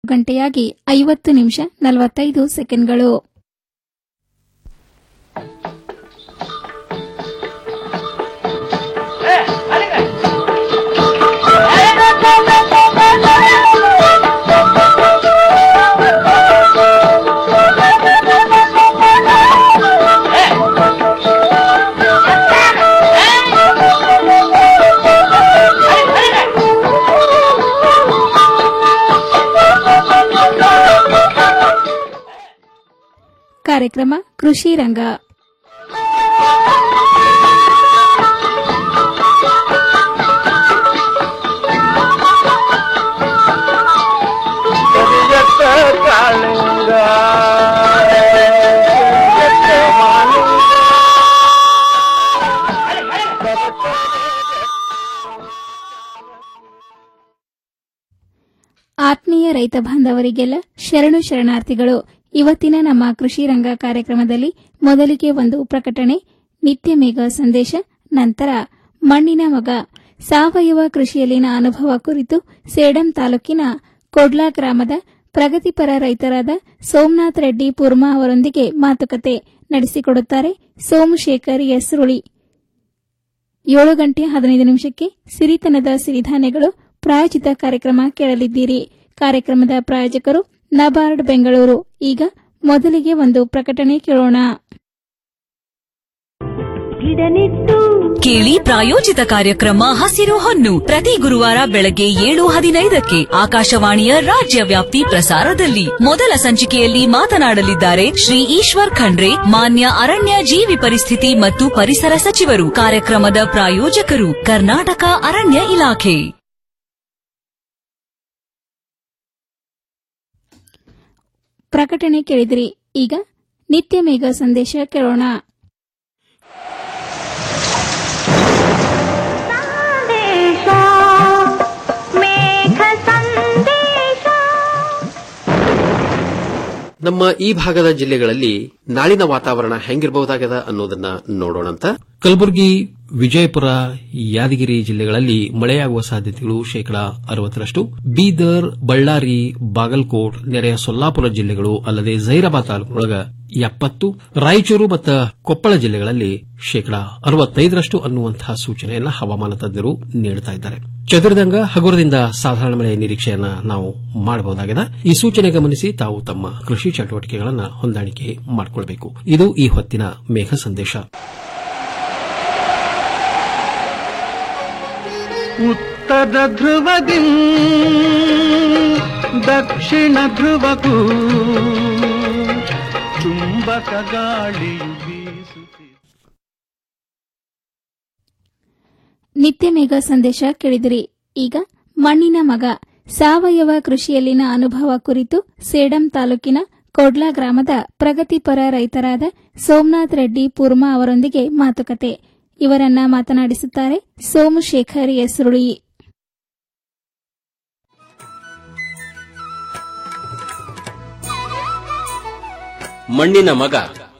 ಗಂಟೆಯಾಗಿ ಐವತ್ತು ನಿಮಿಷ ನಲವತ್ತೈದು ಸೆಕೆಂಡ್ಗಳು ಕಾರ್ಯಕ್ರಮ ಕೃಷಿ ರಂಗ ಕರಿಯತ್ತ ಕಾಳಿಂಗ ಕರಿಯತ್ತ ಮಾಲಿಂಗ. ಆತ್ಮೀಯ ರೈತ ಬಾಂಧವರಿಗೆಲ್ಲ ಶರಣು ಶರಣಾರ್ಥಿಗಳು ಇವತ್ತಿನ ನಮ್ಮ ಕೃಷಿ ರಂಗ ಕಾರ್ಯಕ್ರಮದಲ್ಲಿ ಮೊದಲಿಗೆ ಒಂದು ಪ್ರಕಟಣೆ ನಿತ್ಯ ಮೇಘ ಸಂದೇಶ ನಂತರ ಮಣ್ಣಿನ ಮಗ ಸಾವಯವ ಕೃಷಿಯಲ್ಲಿನ ಅನುಭವ ಕುರಿತು ಸೇಡಂ ತಾಲೂಕಿನ ಕೊಡ್ಲಾ ಗ್ರಾಮದ ಪ್ರಗತಿಪರ ರೈತರಾದ ಸೋಮನಾಥ್ ರೆಡ್ಡಿ ಪುರ್ಮಾ ಅವರೊಂದಿಗೆ ಮಾತುಕತೆ ನಡೆಸಿಕೊಡುತ್ತಾರೆ ಸೋಮಶೇಖರ್ ಎಸ್ರುಳಿ ಏಳು ಗಂಟೆ ಹದಿನೈದು ನಿಮಿಷಕ್ಕೆ ಸಿರಿತನದ ಸಿರಿಧಾನ್ಯಗಳು ಪ್ರಾಯೋಜಿತ ಕಾರ್ಯಕ್ರಮ ಕೇಳಲಿದ್ದೀರಿ ಕಾರ್ಯಕ್ರಮದ ಪ್ರಾಯೋಜಕರು ನಬಾರ್ಡ್ ಬೆಂಗಳೂರು ಈಗ ಮೊದಲಿಗೆ ಒಂದು ಪ್ರಕಟಣೆ ಕೇಳೋಣ ಕೇಳಿ ಪ್ರಾಯೋಜಿತ ಕಾರ್ಯಕ್ರಮ ಹಸಿರು ಹೊನ್ನು ಪ್ರತಿ ಗುರುವಾರ ಬೆಳಗ್ಗೆ ಏಳು ಹದಿನೈದಕ್ಕೆ ಆಕಾಶವಾಣಿಯ ರಾಜ್ಯ ವ್ಯಾಪ್ತಿ ಪ್ರಸಾರದಲ್ಲಿ ಮೊದಲ ಸಂಚಿಕೆಯಲ್ಲಿ ಮಾತನಾಡಲಿದ್ದಾರೆ ಶ್ರೀ ಈಶ್ವರ್ ಖಂಡ್ರೆ ಮಾನ್ಯ ಅರಣ್ಯ ಜೀವಿ ಪರಿಸ್ಥಿತಿ ಮತ್ತು ಪರಿಸರ ಸಚಿವರು ಕಾರ್ಯಕ್ರಮದ ಪ್ರಾಯೋಜಕರು ಕರ್ನಾಟಕ ಅರಣ್ಯ ಇಲಾಖೆ ಪ್ರಕಟಣೆ ಕೇಳಿದಿರಿ ಈಗ ನಿತ್ಯ ಮೇಘ ಸಂದೇಶ ಕೇಳೋಣ ಸಂದೇಶ ಮೇಘ ಸಂದೇಶ ನಮ್ಮ ಈ ಭಾಗದ ಜಿಲ್ಲೆಗಳಲ್ಲಿ ನಾಳಿನ ವಾತಾವರಣ ಹೆಂಗಿರಬಹುದಾಗದ ಅನ್ನೋದನ್ನ ನೋಡೋಣಂತ ಕಲಬುರಗಿ ವಿಜಯಪುರ ಯಾದಗಿರಿ ಜಿಲ್ಲೆಗಳಲ್ಲಿ ಮಳೆಯಾಗುವ ಸಾಧ್ಯತೆಗಳು ಶೇಕಡಾ ಅರವತ್ತರಷ್ಟು ಬೀದರ್ ಬಳ್ಳಾರಿ ಬಾಗಲಕೋಟ್ ನೆರೆಯ ಸೊಲ್ಲಾಪುರ ಜಿಲ್ಲೆಗಳು ಅಲ್ಲದೆ ಜೈರಾಬಾದ್ ತಾಲೂಕಿನೊಳಗ ಎಪ್ಪತ್ತು ರಾಯಚೂರು ಮತ್ತು ಕೊಪ್ಪಳ ಜಿಲ್ಲೆಗಳಲ್ಲಿ ಶೇಕಡಾ ಅರವತ್ತೈದರಷ್ಟು ಅನ್ನುವಂತಹ ಸೂಚನೆಯನ್ನ ಹವಾಮಾನ ತಜ್ಞರು ನೀಡುತ್ತಾ ಇದ್ದಾರೆ ಚದುರಿದಂಗ ಹಗುರದಿಂದ ಸಾಧಾರಣ ಮಳೆಯ ನಿರೀಕ್ಷೆಯನ್ನ ನಾವು ಮಾಡಬಹುದಾಗಿದೆ ಈ ಸೂಚನೆ ಗಮನಿಸಿ ತಾವು ತಮ್ಮ ಕೃಷಿ ಚಟುವಟಿಕೆಗಳನ್ನು ಹೊಂದಾಣಿಕೆ ಮಾಡಿಕೊಳ್ಬೇಕು ಇದು ಈ ಹೊತ್ತಿನ ಮೇಘ ಸಂದೇಶ ಉತ್ತರ ಧ್ರುವದಿ ದಕ್ಷಿಣ ಧ್ರುವಕ್ಕೂ ಚುಂಬಕ ಗಾಳಿಯು ಬೀಸುತ್ತಿದೆ ನಿತ್ಯ ಮೇಘ ಸಂದೇಶ ಕೇಳಿದಿರಿ ಈಗ ಮಣ್ಣಿನ ಮಗ ಸಾವಯವ ಕೃಷಿಯಲ್ಲಿನ ಅನುಭವ ಕುರಿತು ಸೇಡಂ ತಾಲೂಕಿನ ಕೋಡ್ಲಾ ಗ್ರಾಮದ ಪ್ರಗತಿಪರ ರೈತರಾದ ಸೋಮನಾಥ್ ರೆಡ್ಡಿ ಪುರ್ಮಾ ಅವರೊಂದಿಗೆ ಮಾತುಕತೆ ಇವರನ್ನ ಮಾತನಾಡಿಸುತ್ತಾರೆ ಸೋಮಶೇಖರ್ ಎಸ್ರುಳಿ ಮಣ್ಣಿನ ಮಗ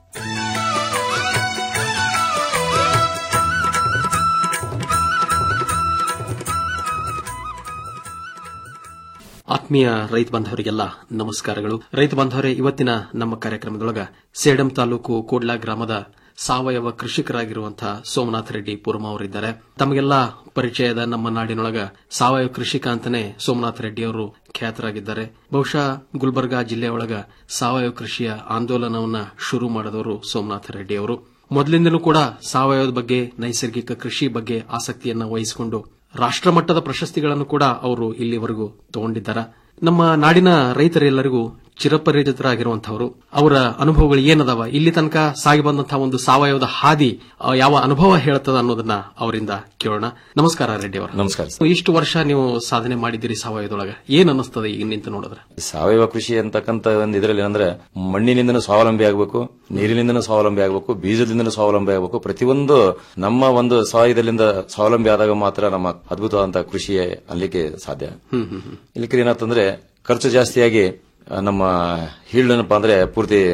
ಆತ್ಮೀಯ ರೈತ ಬಾಂಧವರಿಗೆಲ್ಲ ನಮಸ್ಕಾರಗಳು ರೈತ ಬಾಂಧವರೇ ಇವತ್ತಿನ ನಮ್ಮ ಕಾರ್ಯಕ್ರಮದೊಳಗ ಸೇಡಂ ತಾಲೂಕು ಕೋಡ್ಲಾ ಗ್ರಾಮದ ಸಾವಯವ ಕೃಷಿಕರಾಗಿರುವಂತಹ ಸೋಮನಾಥ್ ರೆಡ್ಡಿ ಪುರಮ ಅವರಿದ್ದಾರೆ ತಮಗೆಲ್ಲ ಪರಿಚಯದ ನಮ್ಮ ನಾಡಿನೊಳಗ ಸಾವಯವ ಕೃಷಿಕ ಅಂತಾನೆ ಸೋಮನಾಥ್ ರೆಡ್ಡಿ ಅವರು ಖ್ಯಾತರಾಗಿದ್ದಾರೆ ಬಹುಶಃ ಗುಲ್ಬರ್ಗಾ ಜಿಲ್ಲೆಯೊಳಗ ಸಾವಯವ ಕೃಷಿಯ ಆಂದೋಲನವನ್ನ ಶುರು ಮಾಡಿದವರು ಸೋಮನಾಥ್ ರೆಡ್ಡಿ ಅವರು ಮೊದಲಿಂದಲೂ ಕೂಡ ಸಾವಯವದ ಬಗ್ಗೆ ನೈಸರ್ಗಿಕ ಕೃಷಿ ಬಗ್ಗೆ ಆಸಕ್ತಿಯನ್ನ ವಹಿಸಿಕೊಂಡು ರಾಷ್ಟ್ರಮಟ್ಟದ ಪ್ರಶಸ್ತಿಗಳನ್ನು ಕೂಡ ಅವರು ಇಲ್ಲಿವರೆಗೂ ತಗೊಂಡಿದ್ದಾರೆ ನಮ್ಮ ನಾಡಿನ ರೈತರೆಲ್ಲರಿಗೂ ಚಿರಪರಿಚಿತರಾಗಿರುವಂತಹವರು ಅವರ ಅನುಭವಗಳು ಏನದಾವ ಇಲ್ಲಿ ತನಕ ಸಾಗಿ ಬಂದಂತಹ ಒಂದು ಸಾವಯವದ ಹಾದಿ ಆ, ಯಾವ ಅನುಭವ ಹೇಳುತ್ತದ ಅನ್ನೋದನ್ನ ಅವರಿಂದ ಕೇಳೋಣ ನಮಸ್ಕಾರ ರೆಡ್ಡಿ ಅವರ ನಮಸ್ಕಾರ ಸರ್. ಇಷ್ಟು ವರ್ಷ ನೀವು ಸಾಧನೆ ಮಾಡಿದ್ದೀರಿ ಸಾವಯವದೊಳಗ ಏನ್ ಅನ್ನಿಸ್ತದೆ ಈಗ ನಿಂತು ನೋಡಿದ್ರೆ ಸಾವಯವ ಕೃಷಿ ಅಂತಕ್ಕಂತ ಒಂದು ಇದರಲ್ಲಿ ಅಂದ್ರೆ ಮಣ್ಣಿನಿಂದನೂ ಸ್ವಾವಲಂಬಿ ಆಗಬೇಕು ನೀರಿನಿಂದನೂ ಸ್ವಾವಲಂಬಿ ಆಗಬೇಕು ಬೀಜದಿಂದನೂ ಸ್ವಾವಲಂಬಿ ಆಗಬೇಕು ಪ್ರತಿಯೊಂದು ನಮ್ಮ ಒಂದು ಸಾವಯವದಿಂದ ಸ್ವಾವಲಂಬಿ ಆದಾಗ ಮಾತ್ರ ನಮ್ಮ ಅದ್ಭುತವಾದಂತಹ ಕೃಷಿ ಅನ್ಲಿಕ್ಕೆ ಸಾಧ್ಯ ಇಲ್ಲಿಕ್ಕೆ ಏನಾಗ್ತಂದ್ರೆ ಖರ್ಚು ಜಾಸ್ತಿಯಾಗಿ ಆ, ನಮ್ಮ ಹೀಲ್ಡ್ ಏನಪ್ಪಾ ಅಂದ್ರೆ ಪೂರ್ತಿ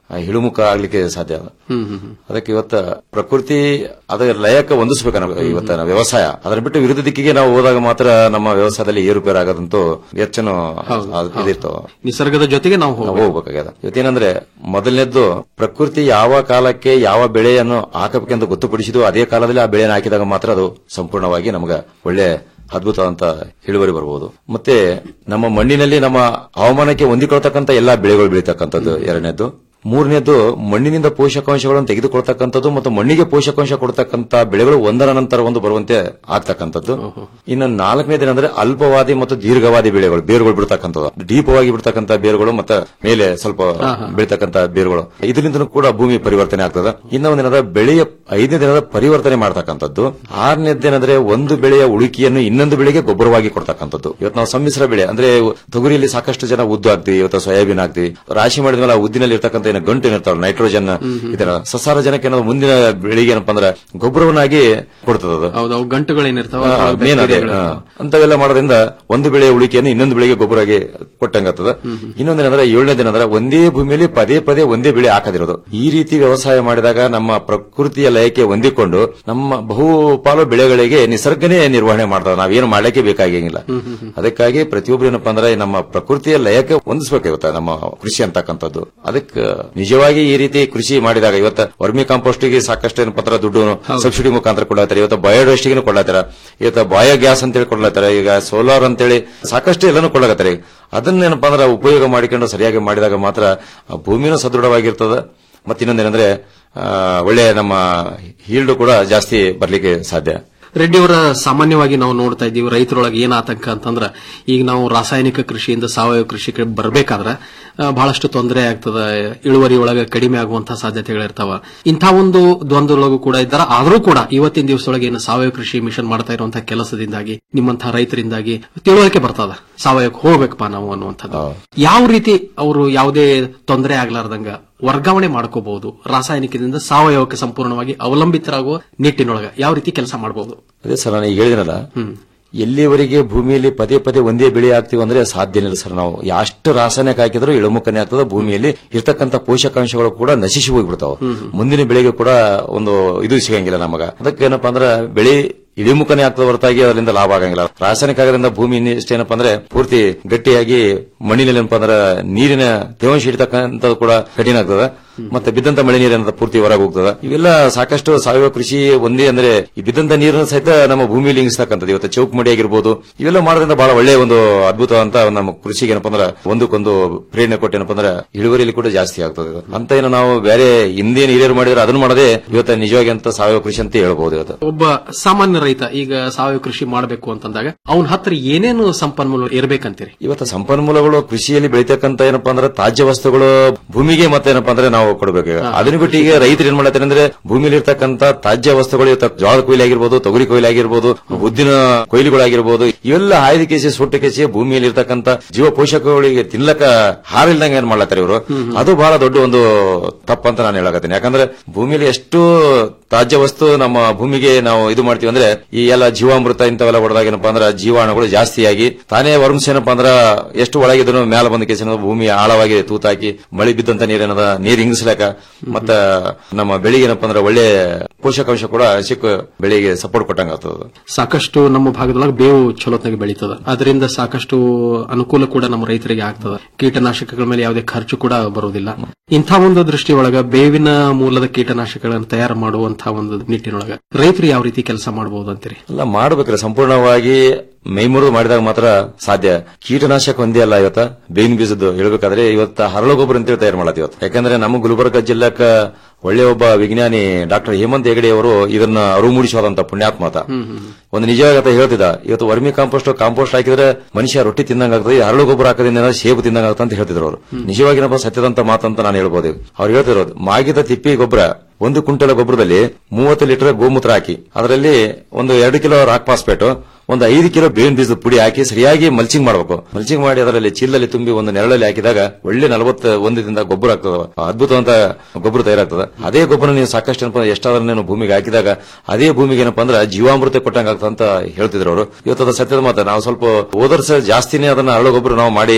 ಆ ಇಳುಮುಖ ಆಗ್ಲಿಕ್ಕೆ ಸಾಧ್ಯ ಅಲ್ಲ ಹ್ಮ್ ಹ್ಮ್ ಹ್ಮ್. ಅದಕ್ಕೆ ಇವತ್ತ ಪ್ರಕೃತಿ ಅದರ ಲಯಕ್ಕೆ ಹೊಂದಿಸ್ಬೇಕು ನಾವು ಇವತ್ತ ನಾವು ವ್ಯವಸಾಯ ಅದರ ಬಿಟ್ಟು ವಿರುದ್ಧ ದಿಕ್ಕಿಗೆ ನಾವು ಹೋದಾಗ ಮಾತ್ರ ನಮ್ಮ ವ್ಯವಸಾಯದಲ್ಲಿ ಏರುಪೇರು ಆಗೋದಂತೂ ಹೆಚ್ಚನು ಇದಿರ್ತಾವ ನಿಸರ್ಗದ ಜೊತೆಗೆ ನಾವು ನಾವು ಹೋಗ್ಬೇಕು ಹೋಗ್ಬೇಕಾಗ್ಯದ ಇವತ್ತೇನಂದ್ರೆ ಮೊದಲನೇದ್ದು ಪ್ರಕೃತಿ ಯಾವ ಕಾಲಕ್ಕೆ ಯಾವ ಬೆಳೆಯನ್ನು ಹಾಕಬೇಕೆಂದು ಗೊತ್ತುಪಡಿಸಿದ್ದು ಅದೇ ಕಾಲದಲ್ಲಿ ಆ ಬೆಳೆಯನ್ನು ಹಾಕಿದಾಗ ಮಾತ್ರ ಅದು ಸಂಪೂರ್ಣವಾಗಿ ನಮಗೆ ಒಳ್ಳೆ ಅದ್ಭುತವಾದಂತ ಇಳುವರಿ ಬರಬಹುದು ಮತ್ತೆ ನಮ್ಮ ಮಣ್ಣಿನಲ್ಲಿ ನಮ್ಮ ಹವಾಮಾನಕ್ಕೆ ಹೊಂದಿಕೊಳ್ತಕ್ಕಂಥ ಎಲ್ಲಾ ಬೆಳೆಗಳು ಬೆಳೀತಕ್ಕಂಥದ್ದು ಎರಡನೇದ್ದು ಮೂರನೇದ್ದು ಮಣ್ಣಿನಿಂದ ಪೋಷಕಾಂಶಗಳನ್ನು ತೆಗೆದುಕೊಳ್ತಕ್ಕಂಥದ್ದು ಮತ್ತು ಮಣ್ಣಿಗೆ ಪೋಷಕಾಂಶ ಕೊಡ್ತಕ್ಕಂಥ ಬೆಳೆಗಳು ಒಂದರ ನಂತರ ಒಂದು ಬರುವಂತೆ ಆಗ್ತಕ್ಕಂಥದ್ದು ಇನ್ನು ನಾಲ್ಕನೇದೇನಂದ್ರೆ ಅಲ್ಪವಾದಿ ಮತ್ತು ದೀರ್ಘವಾದಿ ಬೆಳೆಗಳು ಬೇರುಗಳು ಬಿಡ್ತಕ್ಕಂಥದ್ದು ಡೀಪವಾಗಿ ಬಿಡ್ತಕ್ಕಂಥ ಬೇರುಗಳು ಮತ್ತೆ ಮೇಲೆ ಸ್ವಲ್ಪ ಬೆಳೀತಕ್ಕಂಥ ಬೇರುಗಳು ಇದರಿಂದ ಕೂಡ ಭೂಮಿ ಪರಿವರ್ತನೆ ಆಗ್ತದೆ ಇನ್ನ ಒಂದೇನಂದ್ರೆ ಬೆಳೆಯ ಐದನೇ ದಿನದ ಪರಿವರ್ತನೆ ಮಾಡ್ತಕ್ಕಂಥದ್ದು ಆರನೇದೇನಂದ್ರೆ ಒಂದು ಬೆಳೆಯ ಉಳುಕಿಯನ್ನು ಇನ್ನೊಂದು ಬೆಳೆಗೆ ಗೊಬ್ಬರವಾಗಿ ಕೊಡ್ತಕ್ಕಂಥದ್ದು ಇವತ್ತು ನಾವು ಸಮ್ಮಿಶ್ರ ಬೆಳೆ ಅಂದ್ರೆ ತೊಗರಿಯಲ್ಲಿ ಸಾಕಷ್ಟು ಜನ ಉದ್ದು ಹಾಕ್ತಿವಿ ಇವತ್ತು ಸೋಯಾಬೀನ್ ಹಾಕ್ತಿವಿ ರಾಶಿ ಮಾಡಿದ್ಮೇಲೆ ಆ ಉದ್ದಿನಲ್ಲಿ ಇರ್ತಕ್ಕಂಥ ಏನು ಗಂಟು ಏನಿರ್ತಾವ ನೈಟ್ರೋಜನ್ ಇದರ ಸಸಾರಜನಕ ಏನೋ ಮುಂದಿನ ಬೆಳೆಗೆ ಏನಪ್ಪಾ ಅಂದ್ರೆ ಗೊಬ್ಬರವನ್ನಾಗಿ ಕೊಡ್ತದ ಅದು ಹೌದು ಅವು ಗಂಟುಗಳೇನಿರ್ತಾವ ಆ, ಮೇನ್ ಅದೇ ಆ. ಅಂತವೆಲ್ಲ ಮಾಡೋದ್ರಿಂದ ಒಂದು ಬೆಳೆಯ ಉಳಿಕೆಯನ್ನು ಇನ್ನೊಂದು ಬೆಳೆಗೆ ಗೊಬ್ಬರವಾಗಿ ಕೊಟ್ಟಂಗಾಗ್ತದ ಇನ್ನೊಂದೇನಂದ್ರೆ ಏಳನೇ ದಿನ ಅಂದ್ರೆ ಒಂದೇ ಭೂಮಿಯಲ್ಲಿ ಪದೇ ಪದೇ ಒಂದೇ ಬೆಳೆ ಹಾಕದಿರೋದು ಈ ರೀತಿ ವ್ಯವಸಾಯ ಮಾಡಿದಾಗ ನಮ್ಮ ಪ್ರಕೃತಿಯ ಲಯಕ್ಕೆ ಹೊಂದಿಕೊಂಡು ನಮ್ಮ ಬಹುಪಾಲು ಬೆಳೆಗಳಿಗೆ ನಿಸರ್ಗನೇ ನಿರ್ವಹಣೆ ಮಾಡ್ತದೆ ನಾವೇನು ಮಾಡ್ಲಿಕ್ಕೆ ಬೇಕಾಗಿಲ್ಲ ಅದಕ್ಕಾಗಿ ಪ್ರತಿಯೊಬ್ರು ಏನಪ್ಪಾ ಅಂದ್ರೆ ನಮ್ಮ ಪ್ರಕೃತಿಯ ಲಯಕ್ಕೆ ಹೊಂದಿಸ್ಬೇಕು ಇವತ್ತ ನಮ್ಮ ಕೃಷಿ ಅಂತಕ್ಕಂಥದ್ದು ಅದಕ್ಕೆ ನಿಜವಾಗಿ ಈ ರೀತಿ ಕೃಷಿ ಮಾಡಿದಾಗ ಇವತ್ತ ವರ್ಮಿ ಕಾಂಪೋಸ್ಟ್ಗೆ ಸಾಕಷ್ಟು ಏನಪ್ಪಾ ಅಂದ್ರೆ ದುಡ್ಡು ಸಬ್ಸಿಡಿ ಮುಖಾಂತರ ಕೊಡ್ಲಾತಾರೆ ಇವತ್ತು ಬಯೋಡಸ್ಟಿಗೆ ಕೊಡ್ಲಾತಾರ ಇವತ್ತು ಬಯೋ ಗ್ಯಾಸ್ ಅಂತೇಳಿ ಕೊಡ್ಲಾತಾರ ಈಗ ಸೋಲಾರ್ ಅಂತೇಳಿ ಸಾಕಷ್ಟು ಎಲ್ಲಾನು ಕೊಡ್ಲಾಕತ್ತಾರೆ ಅದನ್ನೇನಪ್ಪಾ ಅಂದ್ರೆ ಉಪಯೋಗ ಮಾಡಿಕೊಂಡು ಸರಿಯಾಗಿ ಮಾಡಿದಾಗ ಮಾತ್ರ ಆ ಭೂಮಿನೂ ಸದೃಢವಾಗಿರ್ತದ ಮತ್ತೆ ಇನ್ನೊಂದೇನಂದ್ರೆ ಆ, ಒಳ್ಳೆ ನಮ್ಮ ಹೀಲ್ಡ್ ಕೂಡ ಜಾಸ್ತಿ ಬರ್ಲಿಕ್ಕೆ ಸಾಧ್ಯ ರೆಡ್ಡಿ ಅವರ ಸಾಮಾನ್ಯವಾಗಿ ನಾವು ನೋಡ್ತಾ ಇದ್ದೀವಿ ರೈತರೊಳಗೆ ಏನ್ ಆತಂಕ ಅಂತಂದ್ರ ಈಗ ನಾವು ರಾಸಾಯನಿಕ ಕೃಷಿಯಿಂದ ಸಾವಯವ ಕೃಷಿಗೆ ಬರಬೇಕಾದ್ರೆ ಬಹಳಷ್ಟು ತೊಂದರೆ ಆಗ್ತದ ಇಳುವರಿ ಒಳಗೆ ಕಡಿಮೆ ಆಗುವಂತಹ ಸಾಧ್ಯತೆಗಳಿರ್ತಾವ ಇಂಥ ಒಂದು ದ್ವಂದ್ವದೊಳಗೂ ಕೂಡ ಇದ್ದಾರ ಆದರೂ ಕೂಡ ಇವತ್ತಿನ ದಿವಸದೊಳಗೆ ಏನು ಸಾವಯವ ಕೃಷಿ ಮಿಷನ್ ಮಾಡ್ತಾ ಇರುವಂತಹ ಕೆಲಸದಿಂದಾಗಿ ನಿಮ್ಮಂತಹ ರೈತರಿಂದಾಗಿ ತಿಳುವಳಿಕೆ ಬರ್ತದ ಸಾವಯವಕ್ಕೆ ಹೋಗ್ಬೇಕಪ್ಪ ನಾವು ಅನ್ನುವಂಥದ್ದು ಯಾವ ರೀತಿ ಅವರು ಯಾವುದೇ ತೊಂದರೆ ಆಗ್ಲಾರ್ದಂಗ ವರ್ಗಾವಣೆ ಮಾಡ್ಕೋಬಹುದು ರಾಸಾಯನಿಕದಿಂದ ಸಾವಯವಕ್ಕೆ ಸಂಪೂರ್ಣವಾಗಿ ಅವಲಂಬಿತರಾಗುವ ನಿಟ್ಟಿನೊಳಗ ಯಾವ ರೀತಿ ಕೆಲಸ ಮಾಡಬಹುದು ಅದೇ ಸರ್ ನಾನು ಈಗ ಹೇಳಿದ್ನಲ್ಲ ಎಲ್ಲಿವರೆಗೆ ಭೂಮಿಯಲ್ಲಿ ಪದೇ ಪದೇ ಒಂದೇ ಬೆಳೆ ಹಾಕ್ತಿವಿ ಅಂದ್ರೆ ಸಾಧ್ಯನೇ ಇಲ್ಲ ಸರ್ ನಾವು ಎಷ್ಟು ರಾಸಾಯನಿಕ ಹಾಕಿದ್ರು ಇಳುಮುಖನೆ ಆಗ್ತದೆ ಭೂಮಿಯಲ್ಲಿ ಇರ್ತಕ್ಕಂಥ ಪೋಷಕಾಂಶಗಳು ಕೂಡ ನಶಿಸಿ ಹೋಗ್ಬಿಡ್ತಾವ ಮುಂದಿನ ಬೆಳೆಗೆ ಕೂಡ ಒಂದು ಇದು ಸಿಗಂಗಿಲ್ಲ ನಮಗ ಅದಕ್ಕೆ ಏನಪ್ಪಾ ಅಂದ್ರೆ ಬೆಳೆ ಇಳಿಮುಖನೇ ಆಗ್ತದ ಹೊರತಾಗಿ ಅದರಿಂದ ಲಾಭ ಆಗಂಗಿಲ್ಲ ರಾಸಾಯನಿಕ ಆಗೋದ್ರಿಂದ ಭೂಮಿ ಇಷ್ಟೇನಪ್ಪ ಅಂದ್ರೆ ಪೂರ್ತಿ ಗಟ್ಟಿಯಾಗಿ ಮಣ್ಣಿನಲ್ಲಿ ಏನಪ್ಪಾ ಅಂದ್ರೆ ನೀರಿನ ತೇವಾಂಶ ಹಿಡಿತಕ್ಕಂಥದ್ದು ಕೂಡ ಕಠಿಣ ಆಗ್ತದ ಮತ್ತೆ ಬಿದ್ದಂತ ಮಳೆ ನೀರು ಏನದ ಪೂರ್ತಿ ಹೊರಗೆ ಹೋಗ್ತದ ಇವೆಲ್ಲ ಸಾಕಷ್ಟು ಸಾವಯವ ಕೃಷಿ ಒಂದೇ ಅಂದ್ರೆ ಈ ಬಿದ್ದಂತ ನೀರನ್ನು ಸಹಿತ ನಮ್ಮ ಭೂಮಿಯಲ್ಲಿ ಇಂಗಿಸ್ತಕ್ಕಂಥದ್ದು ಇವತ್ತು ಚೌಕ್ ಮಡಿ ಆಗಿರ್ಬೋದು ಇವೆಲ್ಲ ಮಾಡೋದ್ರಿಂದ ಬಹಳ ಒಳ್ಳೆಯ ಒಂದು ಅದ್ಭುತ ಅಂತ ನಮ್ಮ ಕೃಷಿಗೆ ಏನಪ್ಪಾ ಅಂದ್ರೆ ಒಂದಕ್ಕೊಂದು ಪ್ರೇರಣೆ ಕೊಟ್ಟು ಏನಪ್ಪಾ ಅಂದ್ರೆ ಇಳುವರಿಯಲ್ಲಿ ಕೂಡ ಜಾಸ್ತಿ ಆಗ್ತದೆ ಇದು. ಅಂತ ಏನು ನಾವು ಬೇರೆ ಹಿಂದೇನು ಹಿರಿಯರು ಮಾಡಿದ್ರೆ ಅದನ್ನು ಮಾಡದೆ ಇವತ್ತು ನಿಜವಾಗಿ ಅಂತ ಸಾವಯವ ಕೃಷಿ ಅಂತ ಹೇಳ್ಬೋದು ಇವತ್ತು ಒಬ್ಬ ಸಾಮಾನ್ಯ ರೈತ ಈಗ ಸಾವಯವ ಕೃಷಿ ಮಾಡಬೇಕು ಅಂತಂದಾಗ ಅವನ ಹತ್ರ ಏನೇನು ಸಂಪನ್ಮೂಲ ಇರಬೇಕಂತೀರಿ ಇವತ್ತು ಸಂಪನ್ಮೂಲಗಳು ಕೃಷಿಯಲ್ಲಿ ಬೆಳೀತಕ್ಕಂತ ಏನಪ್ಪಾ ಅಂದ್ರೆ ತಾಜ್ಯ ವಸ್ತುಗಳು ಭೂಮಿಗೆ ಮತ್ತೆ ಏನಪ್ಪಾ ಅಂದ್ರೆ ನಾವು ಕೊಡಬೇಕು ಅದನ್ನ ಬಿಟ್ಟು ಈಗ ರೈತರು ಏನ್ ಮಾಡ್ತಾರೆ ಅಂದ್ರೆ ಭೂಮಿಲಿ ಇರ್ತಕ್ಕಂತ ತಾಜ್ಯ ವಸ್ತುಗಳು ಇವತ್ತು ಜೋಳದ ಕೊಯ್ಲು ಆಗಿರ್ಬೋದು ತೊಗರಿ ಕೊಯ್ಲು ಆಗಿರ್ಬೋದು ಉದ್ದಿನ ಕೊಯ್ಲುಗಳಾಗಿರ್ಬೋದು ಇವೆಲ್ಲ ಆಯ್ದ ಕೇಸಿ ಸುಟ್ಟು ಕೇಸಿ ಭೂಮಿಯಲ್ಲಿ ಇರ್ತಕ್ಕಂತ ಜೀವ ಪೋಷಕಗಳಿಗೆ ತಿನ್ಲಕ್ಕ ಹಾರಿಲ್ದಂಗೆ ಏನ್ ಮಾಡ್ಲತ್ತಾರೆ ಇವರು ಅದು ಬಹಳ ದೊಡ್ಡ ಒಂದು ತಪ್ಪಂತ ನಾನು ಹೇಳಕತ್ತೀನಿ ಯಾಕಂದ್ರೆ ಭೂಮಿಯಲ್ಲಿ ಎಷ್ಟು ತಾಜ್ಯ ವಸ್ತು ನಮ್ಮ ಭೂಮಿಗೆ ನಾವು ಇದು ಮಾಡ್ತೀವಿ ಅಂದ್ರೆ ಈ ಎಲ್ಲ ಜೀವಾಮೃತ ಇಂಥವೆಲ್ಲ ಹೊಡೆದಾಗ ಏನಪ್ಪಾ ಅಂದ್ರೆ ಜೀವಾಣುಗಳು ಜಾಸ್ತಿಯಾಗಿ ತಾನೇ ವರ್ಮ್ಸ್ ಏನಪ್ಪಾ ಅಂದ್ರ ಎಷ್ಟು ಒಳಗಿದ್ರು ಮೇಲೆ ಬಂದ ಕೇಸಿನ ಭೂಮಿ ಆಳವಾಗಿ ತೂತಾಕಿ ಮಳೆ ಬಿದ್ದಂತ ನೀರೇನದ ನೀರ್ ಹಿಂಗಿಸ್ಲಾಕ ಮತ್ತ ನಮ್ಮ ಬೆಳೆಗೆ ಏನಪ್ಪಾ ಅಂದ್ರೆ ಒಳ್ಳೆ ಪೋಷಕಾಂಶ ಕೂಡ ಸಿಕ್ಕ ಬೆಳೆಗೆ ಸಪೋರ್ಟ್ ಕೊಟ್ಟಂಗ ಆಗ್ತದ ಸಾಕಷ್ಟು ನಮ್ಮ ಭಾಗದೊಳಗೆ ಬೇವು ಚಲೋತ್ನಾಗಿ ಬೆಳೀತದ ಅದರಿಂದ ಸಾಕಷ್ಟು ಅನುಕೂಲ ಕೂಡ ನಮ್ಮ ರೈತರಿಗೆ ಆಗ್ತದ ಕೀಟನಾಶಕಗಳ ಮೇಲೆ ಯಾವುದೇ ಖರ್ಚು ಕೂಡ ಬರುವುದಿಲ್ಲ ಇಂಥ ಒಂದು ದೃಷ್ಟಿಯೊಳಗ ಬೇವಿನ ಮೂಲದ ಕೀಟನಾಶಕಗಳನ್ನು ತಯಾರು ಮಾಡುವಂತಹ ಒಂದು ನಿಟ್ಟಿನೊಳಗ ರೈತರು ಯಾವ ರೀತಿ ಕೆಲಸ ಮಾಡಬಹುದು ಅಂತೀರಿ ಅಲ್ಲ ಮಾಡ್ಬೇಕ್ರಿ ಸಂಪೂರ್ಣವಾಗಿ ಮೈಮುರಿದು ಮಾಡಿದಾಗ ಮಾತ್ರ ಸಾಧ್ಯ ಕೀಟನಾಶಕ ಒಂದೇ ಅಲ್ಲ ಇವತ್ತ ಬೇವಿನ ಬೀಜದ್ದು ಹೇಳ್ಬೇಕಾದ್ರೆ ಇವತ್ತ ಹರಳು ಗೊಬ್ಬರ ಅಂತೇಳಿ ತಯಾರು ಮಾಡತ್ತಿ ಇವತ್ತು ಯಾಕಂದ್ರೆ ನಮ್ಮ ಗುಲ್ಬರ್ಗ ಜಿಲ್ಲಾಕ ಒಳ್ಳೆ ಒಬ್ಬ ವಿಜ್ಞಾನಿ ಡಾಕ್ಟರ್ ಹೇಮಂತ್ ಹೆಗಡೆ ಅವರು ಇದನ್ನ ಅರಿವು ಮೂಡಿಸೋದಂತ ಪುಣ್ಯಾತ್ಮ ಆತ ಒಂದು ನಿಜವಾಗಿ ಆತ ಹೇಳ್ತಿದ್ದ ಇವತ್ತು ವರ್ಮಿ ಕಾಂಪೋಸ್ಟ್ ಕಾಂಪೋಸ್ಟ್ ಹಾಕಿದ್ರೆ ಮನುಷ್ಯ ರೊಟ್ಟಿ ತಿಂದಂಗ ಆಗ್ತದೆ ಈ ಹರಳು ಗೊಬ್ಬರ ಹಾಕೋದ್ರಿಂದ ಸೇಬು ತಿಂದಂಗ ಆಗ್ತದೆ ಅಂತ ಹೇಳ್ತಿದ್ರು ಅವರು ನಿಜವಾಗಿ ನಮ್ಮ ಸತ್ಯದಂತ ಮಾತಂತ ನಾನು ಹೇಳ್ಬೋದು ಅವ್ರು ಹೇಳ್ತಿರೋದು ಮಾಗಿದ ತಿಪ್ಪಿ ಗೊಬ್ಬರ ಒಂದು ಕ್ವಿಂಟಲ್ ಗೊಬ್ಬರದಲ್ಲಿ ಮೂವತ್ತು ಲೀಟರ್ ಗೋಮೂತ್ರ ಹಾಕಿ ಅದರಲ್ಲಿ ಒಂದು ಎರಡು ಕಿಲೋ ರಾಕ್ ಫಾಸ್ಫೇಟ್ ಒಂದು ಐದು ಕಿಲೋ ಬೇವಿನ ಬೀಜದ ಪುಡಿ ಹಾಕಿ ಸರಿಯಾಗಿ ಮಲ್ಚಿಂಗ್ ಮಾಡಬೇಕು ಮಲ್ಚಿಂಗ್ ಮಾಡಿ ಅದರಲ್ಲಿ ಚೀಲದಲ್ಲಿ ತುಂಬಿ ಒಂದು ನೆರಳಲ್ಲಿ ಹಾಕಿದಾಗ ಒಳ್ಳೆ ನಲವತ್ತು ಒಂದರಿಂದ ಗೊಬ್ಬರ ಆಗ್ತದೆ ಅದ್ಭುತವಂತ ಗೊಬ್ಬರ ತಯಾರಾಗ್ತದೆ ಅದೇ ಗೊಬ್ಬರ ನೀವು ಸಾಕಷ್ಟು ಏನಪ್ಪ ಅಂದ್ರೆ ಎಷ್ಟಾದ್ರೂ ನೀವು ಭೂಮಿಗೆ ಹಾಕಿದಾಗ ಅದೇ ಭೂಮಿಗೆ ಏನಪ್ಪಾ ಅಂದ್ರೆ ಜೀವಾಮೃತ ಕೊಟ್ಟಂಗ ಆಗ್ತದೆ ಅಂತ ಹೇಳ್ತಿದ್ರು ಅವರು ಇವತ್ತು ಅದು ಸತ್ಯದ ಮಾತು ನಾವು ಸ್ವಲ್ಪ ಹೋದರ್ಸ ಜಾಸ್ತಿನೇ ಅದನ್ನ ಹರಳು ಗೊಬ್ಬರ ನಾವು ಮಾಡಿ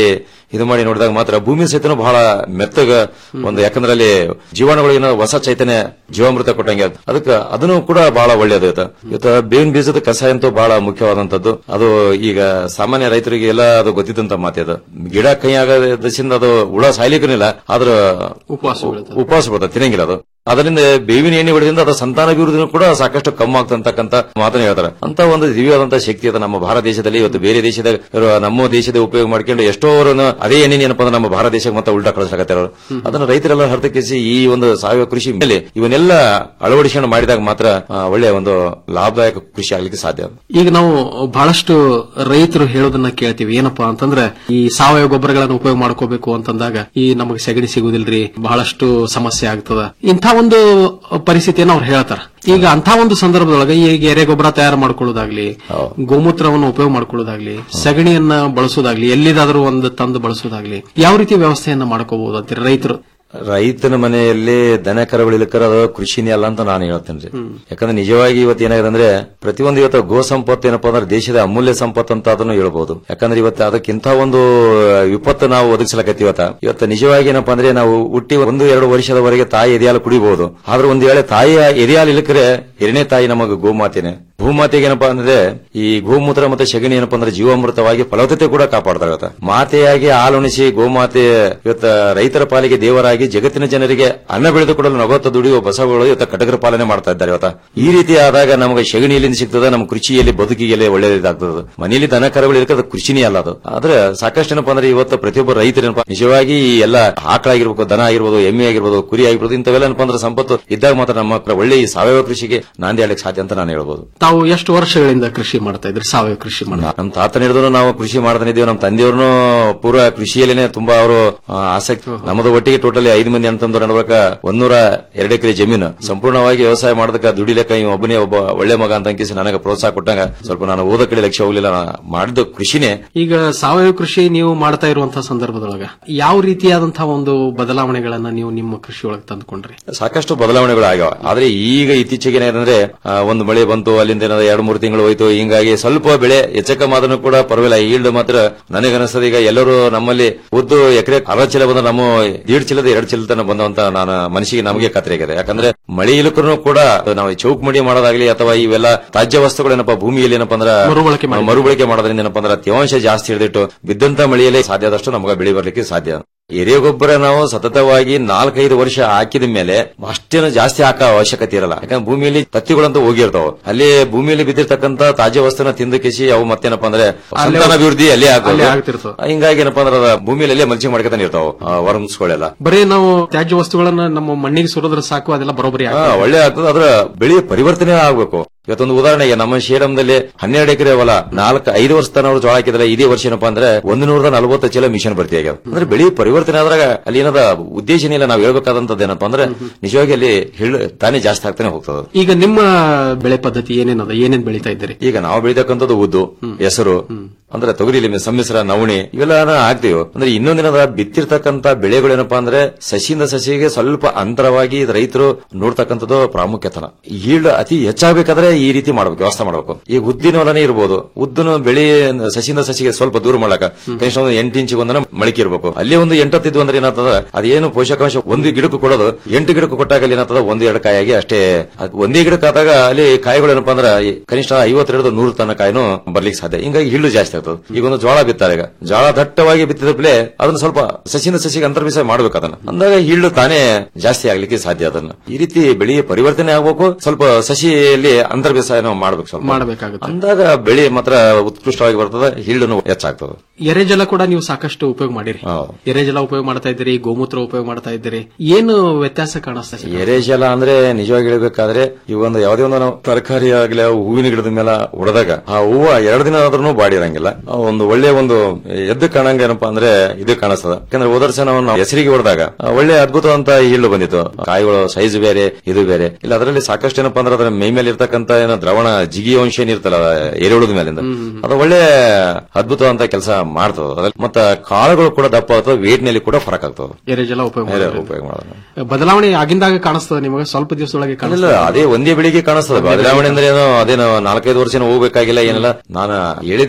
ಇದು ಮಾಡಿ ನೋಡಿದಾಗ ಮಾತ್ರ ಭೂಮಿ ಸಹಿತನು ಬಹಳ ಮೆತ್ತಗ ಒಂದು ಯಾಕಂದ್ರೆ ಅಲ್ಲಿ ಜೀವಾಣುಗಳಿನ ಹೊಸ ಚೈತನ್ಯ ಜೀವಾಮೃತ ಕೊಟ್ಟಂಗೆ ಅದು. ಅದಕ್ಕೆ ಅದನ್ನು ಕೂಡ ಬಹಳ ಒಳ್ಳೇದು ಇವತ್ತು ಇವತ್ತು ಬೇವಿನ ಬೀಜದ ಕಷಾಯ ಅಂತೂ ಬಹಳ ಮುಖ್ಯವಾದಂತದ್ದು ಅದು ಈಗ ಸಾಮಾನ್ಯ ರೈತರಿಗೆ ಎಲ್ಲ ಅದು ಗೊತ್ತಿದ್ದಂತ ಮಾತೆ ಅದು ಗಿಡ ಕೈ ಆಗದಿಂದ ಅದು ಹುಳ ಸಾಯ್ಲಿಕ್ಕನಿಲ್ಲ ಆದ್ರ ಉಪವಾಸ ಬೀಳುತ್ತೆ. ಉಪವಾಸ ಬರ್ತದೆ ತಿನ್ನಂಗಿಲ್ಲ ಅದು ಅದರಿಂದ ಬೇವಿನ ಎಣ್ಣೆ ಹೊಡೆದಿಂದ ಅದರ ಸಂತಾನಾಭಿವೃದ್ಧಿನೂ ಕೂಡ ಸಾಕಷ್ಟು ಕಮ್ಮಿ ಆಗ್ತಂತಕ್ಕಂತ ಮಾತನ್ನ ಹೇಳ್ತಾರೆ ಅಂತ ಒಂದು ದಿವ್ಯವಾದಂತಹ ಶಕ್ತಿ ಅದ ನಮ್ಮ ಭಾರತ ದೇಶದಲ್ಲಿ ಇವತ್ತು ಬೇರೆ ದೇಶದ ಇರುವ ನಮ್ಮ ದೇಶದ ಉಪಯೋಗ ಮಾಡ್ಕೊಂಡು ಎಷ್ಟೋ ಅವರನ್ನು ಅದೇ ಎಣ್ಣೆ ಏನಪ್ಪಾ ಅಂದ್ರೆ ನಮ್ಮ ಭಾರತ ದೇಶಕ್ಕೆ ಮತ್ತೆ ಉಲ್ಟಾ ಕಳಿಸ್ಲಾಕತ್ತಾರ ಅವ್ರು. ಅದನ್ನ ರೈತರೆಲ್ಲ ಹೊರತಕ್ಕಿಸಿ ಈ ಒಂದು ಸಾವಯವ ಕೃಷಿ ಮೇಲೆ ಇವನ್ನೆಲ್ಲ ಅಳವಡಿಸಿಕೊಂಡು ಮಾಡಿದಾಗ ಮಾತ್ರ ಆ, ಒಳ್ಳೆಯ ಒಂದು ಲಾಭದಾಯಕ ಕೃಷಿ ಆಗ್ಲಿಕ್ಕೆ ಸಾಧ್ಯ ಈಗ ನಾವು ಬಹಳಷ್ಟು ರೈತರು ಹೇಳೋದನ್ನ ಕೇಳ್ತೀವಿ ಏನಪ್ಪಾ ಅಂತಂದ್ರೆ ಈ ಸಾವಯವ ಗೊಬ್ಬರಗಳನ್ನು ಉಪಯೋಗ ಮಾಡ್ಕೋಬೇಕು ಅಂತಂದಾಗ ಈ ನಮಗೆ ಸೆಗಣಿ ಸಿಗುದಿಲ್ರಿ ಬಹಳಷ್ಟು ಸಮಸ್ಯೆ ಆಗ್ತದ ಇಂಥ ಒಂದು ಪರಿಸ್ಥಿತಿಯನ್ನು ಅವ್ರು ಹೇಳ್ತಾರ ಈಗ ಅಂತ ಒಂದು ಸಂದರ್ಭದೊಳಗೆ ಈಗ ಎರೆ ಗೊಬ್ಬರ ತಯಾರು ಮಾಡ್ಕೊಳ್ಳೋದಾಗ್ಲಿ ಗೋಮೂತ್ರವನ್ನು ಉಪಯೋಗ ಮಾಡ್ಕೊಳ್ಳೋದಾಗ್ಲಿ ಸಗಣಿಯನ್ನ ಬಳಸೋದಾಗ್ಲಿ ಎಲ್ಲಿದಾದ್ರೂ ಒಂದು ತಂದು ಬಳಸೋದಾಗ್ಲಿ ಯಾವ ರೀತಿ ವ್ಯವಸ್ಥೆಯನ್ನ ಮಾಡ್ಕೋಬಹುದು ಅಂತೀರಿ ರೈತರು ರೈತನ ಮನೆಯಲ್ಲಿ ದನ ಕರಗಳಿಲಿಕ್ಕರ ಅದು ಕೃಷಿನೇ ಅಲ್ಲ ಅಂತ ನಾನು ಹೇಳ್ತೇನೆ ರೀ ಯಾಕಂದ್ರೆ ನಿಜವಾಗಿ ಇವತ್ತು ಏನಾಗಿದೆ ಅಂದ್ರೆ ಪ್ರತಿಯೊಂದು ಇವತ್ತು ಗೋ ಸಂಪತ್ತು ಏನಪ್ಪಾ ಅಂದ್ರೆ ದೇಶದ ಅಮೂಲ್ಯ ಸಂಪತ್ತು ಅಂತ ಅದನ್ನು ಹೇಳ್ಬಹುದು ಯಾಕಂದ್ರೆ ಇವತ್ತು ಅದಕ್ಕಿಂತ ಒಂದು ವಿಪತ್ತು ನಾವು ಒದಗಿಸಲಕತ್ತೀವಿ ಇವತ್ತ ಇವತ್ತು ನಿಜವಾಗಿ ಏನಪ್ಪಾ ಅಂದ್ರೆ ನಾವು ಹುಟ್ಟಿ ಒಂದು ಎರಡು ವರ್ಷದವರೆಗೆ ತಾಯಿ ಎದೆಯಾಲು ಕುಡಿಬಹುದು ಆದ್ರೆ ಒಂದು ವೇಳೆ ತಾಯಿಯ ಎದೆಯಾಲು ಇಲ್ಲಕ್ರೆ ಎರಡನೇ ತಾಯಿ ನಮಗೆ ಗೋಮಾತೆನೆ ಭೂಮಾತೆಗೆ ಏನಪ್ಪಾ ಅಂದ್ರೆ ಈ ಗೋಮೂತ್ರ ಮತ್ತೆ ಸಗಣಿ ಏನಪ್ಪಾ ಅಂದ್ರೆ ಜೀವಾಮೃತವಾಗಿ ಫಲವತ್ತತೆ ಕೂಡ ಕಾಪಾಡ್ತಾರೆ ಇವತ್ತು ಮಾತೆಯಾಗಿ ಹಾಲುಣಿಸಿ ಗೋಮಾತೆ ಇವತ್ತು ರೈತರ ಪಾಲಿಗೆ ದೇವರಾಗಿ ಜಗತ್ತಿನ ಜನರಿಗೆ ಅನ್ನ ಬೆಳೆದು ಕೊಡಲು ನಗೋತ ದುಡಿಯುವ ಬಸವಗಳು ಇವತ್ತು ಕಟಕರ ಪಾಲನೆ ಮಾಡ್ತಾ ಇದ್ದಾರೆ ಇವತ್ತ ಈ ರೀತಿ ಆದಾಗ ನಮಗೆ ಸಗಣಿಯಲ್ಲಿ ಸಿಗ್ತದೆ ನಮ್ಮ ಕೃಷಿಯಲ್ಲಿ ಬದುಕಿಗೆ ಒಳ್ಳೆಯದಾಗ್ತದೆ ಮನೆಯಲ್ಲಿ ದನ ಕರುಗಳು ಇರಕ್ಕೆ ಅದು ಕೃಷಿನೇ ಅಲ್ಲ ಅದು ಆದ್ರೆ ಸಾಕಷ್ಟು ಏನಪ್ಪಾ ಅಂದ್ರೆ ಇವತ್ತು ಪ್ರತಿಯೊಬ್ಬ ರೈತರೇನಪ್ಪ ನಿಜವಾಗಿ ಈ ಎಲ್ಲ ಆಕಳಾಗಿರ್ಬೇಕು ದನ ಆಗಿರ್ಬೋದು ಎಮ್ಮೆ ಆಗಿರ್ಬೋದು ಕುರಿ ಆಗಿರ್ಬೋದು ಇಂಥವೆಲ್ಲ ಏನಪ್ಪಾ ಅಂದ್ರೆ ಸಂಪತ್ತು ಇದ್ದಾಗ ಮಾತ್ರ ನಮ್ಮ ಹತ್ರ ಒಳ್ಳೆ ಈ ಸಾವಯವ ಕೃಷಿಗೆ ನಾಂದಿ ಆಡಲಿಕ್ಕೆ ಸಾಧ್ಯ ಅಂತ ನಾನು ಹೇಳ್ಬೋದು ತಾವು ಎಷ್ಟು ವರ್ಷಗಳಿಂದ ಕೃಷಿ ಮಾಡ್ತಾ ಇದ್ರಿ ಸಾವಯವ ಕೃಷಿ ಮಾಡ್ತಾ ನಮ್ಮ ತಾತನ ಹಿಡಿದ್ರು ನಾವು ಕೃಷಿ ಮಾಡ್ತಾನೆ ಇದ್ದೀವಿ ನಮ್ಮ ತಂದೆಯವ್ರನ್ನು ಪೂರ ಕೃಷಿಯಲ್ಲೇನೆ ತುಂಬಾ ಅವರು ಆಸಕ್ತಿ ನಮ್ಮದು ಒಟ್ಟಿಗೆ ಟೋಟಲಿ ಐದು ಮಂದಿ ಅಂತಂದ್ರೆ ನಡ್ಬೇಕ ಒಂದೂರ ಎರಡು ಎಕರೆ ಜಮೀನು ಸಂಪೂರ್ಣವಾಗಿ ವ್ಯವಸಾಯ ಮಾಡೋದಕ್ಕೆ ದುಡಿಲೆಕ್ಕ ಇವ ಒಬ್ಬನೇ ಒಬ್ಬ ಒಳ್ಳೆ ಮಗ ಅಂತ ಅಂಕಿಸಿ ನನಗೆ ಪ್ರೋತ್ಸಾಹ ಕೊಟ್ಟಂಗ ಸ್ವಲ್ಪ ನಾನು ಓದ ಕಡೆ ಲಕ್ಷ್ಯ ಹೋಗ್ಲಿಲ್ಲ ನಾನು ಮಾಡಿದ ಕೃಷಿನೇ ಈಗ ಸಾವಯವ ಕೃಷಿ ನೀವು ಮಾಡ್ತಾ ಇರುವಂತಹ ಸಂದರ್ಭದೊಳಗ ಯಾವ ರೀತಿಯಾದಂತಹ ಒಂದು ಬದಲಾವಣೆಗಳನ್ನ ನೀವು ನಿಮ್ಮ ಕೃಷಿ ಒಳಗೆ ತಂದುಕೊಂಡ್ರಿ ಸಾಕಷ್ಟು ಬದಲಾವಣೆಗಳು ಆಗ್ಯಾವ ಆದ್ರೆ ಈಗ ಇತ್ತೀಚೆಗೆ ಏನಂದ್ರೆ ಆ, ಒಂದು ಮಳೆ ಬಂತು ಅಲ್ಲಿಂದ ಏನಾದ್ರು ಎರಡು ಮೂರು ತಿಂಗಳು ಹೋಯ್ತು ಹಿಂಗಾಗಿ ಸ್ವಲ್ಪ ಬೆಳೆ ಹೆಚ್ಚಕ ಮಾದನು ಕೂಡ ಪರವಾಗಿಲ್ಲ ಈಲ್ಡ್ ಮಾತ್ರ ನನಗನ್ನಿಸ್ತದೆ ಈಗ ಎಲ್ಲರೂ ನಮ್ಮಲ್ಲಿ ಉದ್ದು ಎಕರೆ ಅರವತ್ತು ಚೀಲ ಬಂದ್ರೆ ನಮ್ಮ ದೀಡ್ ಚೀಲದ ಎರಡು ಚೀಲ ತನಕ ಬಂದಂತ ನಾನು ಮನಸ್ಸಿಗೆ ನಮಗೆ ಖಾತ್ರಿ ಆಗಿದೆ ಯಾಕಂದ್ರೆ ಮಳೆ ಇಲ್ಲಕ್ಕೂ ಕೂಡ ನಾವು ಚೌಕ್ ಮಡಿ ಮಾಡೋದಾಗ್ಲಿ ಅಥವಾ ಇವೆಲ್ಲ ತಾಜ್ಯ ವಸ್ತುಗಳು ಏನಪ್ಪಾ ಭೂಮಿಯಲ್ಲಿ ಏನಪ್ಪಾ ಅಂದ್ರೆ ಮರುಬಳಕೆ ಮಾಡಿ- ಮರುಬಳಕೆ ಮಾಡೋದ್ರಿಂದ ಏನಪ್ಪಾ ಅಂದ್ರೆ ತೇವಾಂಶ ಜಾಸ್ತಿ ಹಿಡಿದಿಟ್ಟು ಬಿದ್ದಂತ ಮಳೆಯಲ್ಲಿ ಸಾಧ್ಯ ಆದಷ್ಟು ನಮಗೆ ಬೆಳೆ ಬರ್ಲಿಕ್ಕೆ ಸಾಧ್ಯ ಎರೆಗೊಬ್ಬರ ನಾವು ಸತತವಾಗಿ ನಾಲ್ಕೈದು ವರ್ಷ ಹಾಕಿದ ಮೇಲೆ ಅಷ್ಟೇನು ಜಾಸ್ತಿ ಹಾಕೋ ಅವಶ್ಯಕತೆ ಇರಲ್ಲ ಯಾಕಂದ್ರೆ ಭೂಮಿಯಲ್ಲಿ ತತ್ತಿಗಳಂತೂ ಹೋಗಿರ್ತಾವ ಅಲ್ಲಿ ಭೂಮಿಯಲ್ಲಿ ಬಿದ್ದಿರ್ತಕ್ಕಂತ ತಾಜಾ ವಸ್ತುನ ತಿಂದು ಕಿಸಿ ಅವು ಮತ್ತೇನಪ್ಪ ಅಂದ್ರೆ ಸಂತಾನಾಭಿವೃದ್ಧಿ ಅಲ್ಲೇ ಅಲ್ಲೇ ಆಗೋದು ಆಗ್ತಿರ್ತವೆ. ಹಿಂಗಾಗಿ ಏನಪ್ಪಾ ಅಂದ್ರೆ ಅದ ಭೂಮಿಯಲ್ಲಿ ಅಲ್ಲೇ ಮಲ್ಚಿಂಗ್ ಮಾಡ್ಕೊತಾನೆ ಇರ್ತಾವ ವರ್ಮ್ಸ್ಗಳೆಲ್ಲ ಬರೀ ನಾವು ತ್ಯಾಜ್ಯ ವಸ್ತುಗಳನ್ನ ನಮ್ಮ ಮಣ್ಣಿಗೆ ಸುರಿದ್ರೆ ಸಾಕು ಅದೆಲ್ಲ ಬರೋಬ್ಬರಿ ಹಾ, ಆಗ್ತದೆ. ಒಳ್ಳೆ ಆಗ್ತದೆ ಅದ್ರ ಬೆಳೆ ಪರಿವರ್ತನೆ ಆಗ್ಬೇಕು ಇವತ್ತೊಂದು ಉದಾಹರಣೆಗೆ ನಮ್ಮ ಶ್ರೀರಂಗದಲ್ಲಿ ಹನ್ನೆರಡು ಎಕರೆ ಹೊಲ ನಾಲ್ಕು ಐದು ವರ್ಷ ತನ ಅವ್ರು ಜೋಳ ಹಾಕಿದ್ರೆ ಇದೇ ವರ್ಷ ಏನಪ್ಪಾ ಅಂದ್ರೆ ಒಂದು ನೂರದ ನಲವತ್ತು ಚೀಲ ಮಿಷನ್ ಭರ್ತಿ ಆಗ್ಯಾವ ಅಂದ್ರೆ ಬೆಳೆ ಪರಿವರ್ತನೆ ಆದಾಗ ಅಲ್ಲಿ ಏನದ ಉದ್ದೇಶನೇ ಇಲ್ಲ ನಾವು ಹೇಳ್ಬೇಕಾದಂತದ್ದು ಏನಪ್ಪಾ ಅಂದ್ರೆ ನಿಜವಾಗಿ ಅಲ್ಲಿ ಹಿಳ್ಳು ತಾನೇ ಜಾಸ್ತಿ ಆಗ್ತಾನೆ ಹೋಗ್ತದೆ ಈಗ ನಿಮ್ಮ ಬೆಳೆ ಪದ್ಧತಿ ಏನೇನದ ಏನೇನ್ ಬೆಳೀತಾ ಇದ್ದೀರಿ ಈಗ ನಾವು ಬೆಳಿತಕ್ಕಂಥದ್ದು ಉದ್ದು ಹೆಸರು ಅಂದ್ರೆ ತೊಗರಿಲಿ ಸಮ್ಮಿಶ್ರ ನವಣಿ ಇವೆಲ್ಲ ಹಾಕ್ತಿವಿ ಅಂದ್ರೆ ಇನ್ನೊಂದಿನದ ಬಿತ್ತಿರ್ತಕ್ಕಂತ ಬೆಳೆಗಳೇನಪ್ಪಾ ಅಂದ್ರೆ ಸಸಿಯಿಂದ ಸಸಿಗೆ ಸ್ವಲ್ಪ ಅಂತರವಾಗಿ ರೈತರು ನೋಡ್ತಕ್ಕಂಥದ್ದು ಪ್ರಾಮುಖ್ಯತನ ಈಲ್ಡ್ ಅತಿ ಹೆಚ್ಚಾಗಬೇಕಾದ್ರೆ ಈ ರೀತಿ ಮಾಡ್ಬೇಕು ವ್ಯವಸ್ಥೆ ಮಾಡಬೇಕು ಈಗ ಉದ್ದಿನ ಹೊಲನೇ ಇರ್ಬೋದು ಉದ್ದನು ಬೆಳೆ ಸಸಿಯಿಂದ ಸಸಿಗೆ ಸ್ವಲ್ಪ ದೂರ ಮಾಡಕ ಕನಿಷ್ಠ ಒಂದು ಎಂಟು ಇಂಚಿಗೆ ಒಂದನ ಮೊಳಕೆ ಇರಬೇಕು ಅಲ್ಲಿ ಒಂದು ಎಂಟತ್ತಿದ್ವು ಅಂದ್ರೆ ಏನಾಗ್ತದ ಅದೇನು ಪೋಷಕಾಂಶ ಒಂದು ಗಿಡಕ್ಕೆ ಕೊಡೋದು ಎಂಟು ಗಿಡಕ್ಕೆ ಕೊಟ್ಟಾಗ ಅಲ್ಲಿ ಏನಾಗ್ತದ ಒಂದು ಎರಡು ಕಾಯಾಗಿ ಅಷ್ಟೇ ಅದ್ ಒಂದೇ ಗಿಡಕ್ಕೆ ಆದಾಗ ಅಲ್ಲಿ ಕಾಯಿಗಳು ಏನಪ್ಪಾ ಅಂದ್ರೆ ಈ ಕನಿಷ್ಠ ಐವತ್ತೆರಡು ನೂರು ತನ ಕಾಯಿನೂ ಬರ್ಲಿಕ್ಕೆ ಸಾಧ್ಯ ಹಿಂಗಾಗಿ ಹಿಳ್ಳು ಜಾಸ್ತಿ ಆಗ್ತದೆ ಈಗ ಒಂದು ಜೋಳ ಬಿತ್ತಾರೆ ಈಗ ಜೋಳ ದಟ್ಟವಾಗಿ ಬಿತ್ತಿದ ಬೆಳೆ ಅದನ್ನ ಸ್ವಲ್ಪ ಸಸಿನ ಸಸಿಗೆ ಅಂತರ್ಬಿಸ ಮಾಡ್ಬೇಕು ಅದನ್ನ ಅಂದಾಗ ಹಿಳ್ಳು ತಾನೇ ಜಾಸ್ತಿ ಆಗ್ಲಿಕ್ಕೆ ಸಾಧ್ಯ ಅದನ್ನ ಈ ರೀತಿ ಬೆಳೆ ಪರಿವರ್ತನೆ ಆಗ್ಬೇಕು ಸ್ವಲ್ಪ ಸಸಿಯಲ್ಲಿ ಅಂತರ್ಬೇಸಾಯ ನಾವು ಮಾಡ್ಬೇಕು ಸ್ವಲ್ಪ ಮಾಡಬೇಕಾಗುತ್ತೆ ಅಂದಾಗ ಬೆಳೆ ಮಾತ್ರ ಉತ್ಕೃಷ್ಟವಾಗಿ ಬರ್ತದೆ ಹಿಳ್ಳುನು ಹೆಚ್ಚಾಗ್ತದೆ ಎರೆಜಲ ಕೂಡ ನೀವು ಸಾಕಷ್ಟು ಉಪಯೋಗ ಮಾಡಿರಿ ಹೌದು. ಎರೆಜಲ ಉಪಯೋಗ ಮಾಡ್ತಾ ಇದ್ದೀರಿ ಗೋಮೂತ್ರ ಉಪಯೋಗ ಮಾಡ್ತಾ ಇದ್ದೀರಿ ಏನು ವ್ಯತ್ಯಾಸ ಕಾಣಿಸ್ತಾ ಎರೆಜಲ ಅಂದ್ರೆ ನಿಜವಾಗಿ ಹೇಳ್ಬೇಕಾದ್ರೆ ಈ ಒಂದು ಯಾವುದೇ ಒಂದು ನಾವು ತರಕಾರಿ ಆಗ್ಲಿ ಅವು ಹೂವಿನ ಗಿಡದ ಮೇಲೆ ಹೊಡೆದಾಗ ಆ ಹೂವ ಎರಡು ದಿನ ಆದ್ರೂ ಬಾಡಿರಂಗಿಲ್ಲ ಆ ಒಂದು ಒಳ್ಳೆ ಒಂದು ಎದ್ದು ಕಾಣಂಗ ಏನಪ್ಪಾ ಅಂದ್ರೆ ಇದು ಕಾಣಿಸ್ತದ ಯಾಕಂದ್ರೆ ಹೋದ ವರ್ಷ ನಾವು ನಾವು ಹೆಸರಿಗೆ ಹೊಡೆದಾಗ ಆ ಒಳ್ಳೆ ಅದ್ಭುತವಂತ ಹಿಳ್ಳು ಬಂದಿತ್ತು ಕಾಯಿಗಳು ಸೈಜ್ ಬೇರೆ ಇದು ಬೇರೆ ಇಲ್ಲ ಅದರಲ್ಲಿ ಸಾಕಷ್ಟು ಏನಪ್ಪಾ ಅಂದ್ರೆ ಅದರ ಮೈ ಮೇಲೆ ಇರ್ತಕ್ಕಂತ ಏನೋ ದ್ರವಣ ಜಿಗಿ ಅಂಶ ಏನಿರ್ತಲ್ಲ ಎರೆಹುಳದ ಮೇಲಿಂದ ಅದು ಒಳ್ಳೆ ಅದ್ಭುತವಂತ ಕೆಲಸ ಮಾಡ್ತದ ಅದ್ರಲ್ಲಿ ಮತ್ತ ಕಾಳುಗಳು ಕೂಡ ದಪ್ಪ ಆಗ್ತದೆ ವೇಟ್ ನಲ್ಲಿ ಕೂಡ ಫರಕ್ ಆಗ್ತದೆ ಎರೆಜಲ ಉಪಯೋಗ ಬೇರೆ ಮಾಡೋದ್ರಿಂದ. ಉಪಯೋಗ ಮಾಡೋದು ಬದಲಾವಣೆ ಆಗಿಂದಾಗ ಕಾಣಿಸ್ತದೆ ನಿಮಗೆ ಸ್ವಲ್ಪ ದಿವಸದೊಳಗೆ ಇಲ್ಲ ಕಾಣಿಸ್ತದೆ ಅದೇ ಒಂದೇ ಬೆಳಿಗ್ಗೆ ಕಾಣಿಸ್ತದೆ ಬದಲಾವಣೆ ಅಂದ್ರೆ ಏನೋ ಅದೇನೋ ನಾಲ್ಕೈದು ವರ್ಷ ಹೋಗ್ಬೇಕಾಗಿಲ್ಲ ಏನಿಲ್ಲ ನಾನು ಹೇಳಿದಿಷ್ಟೇ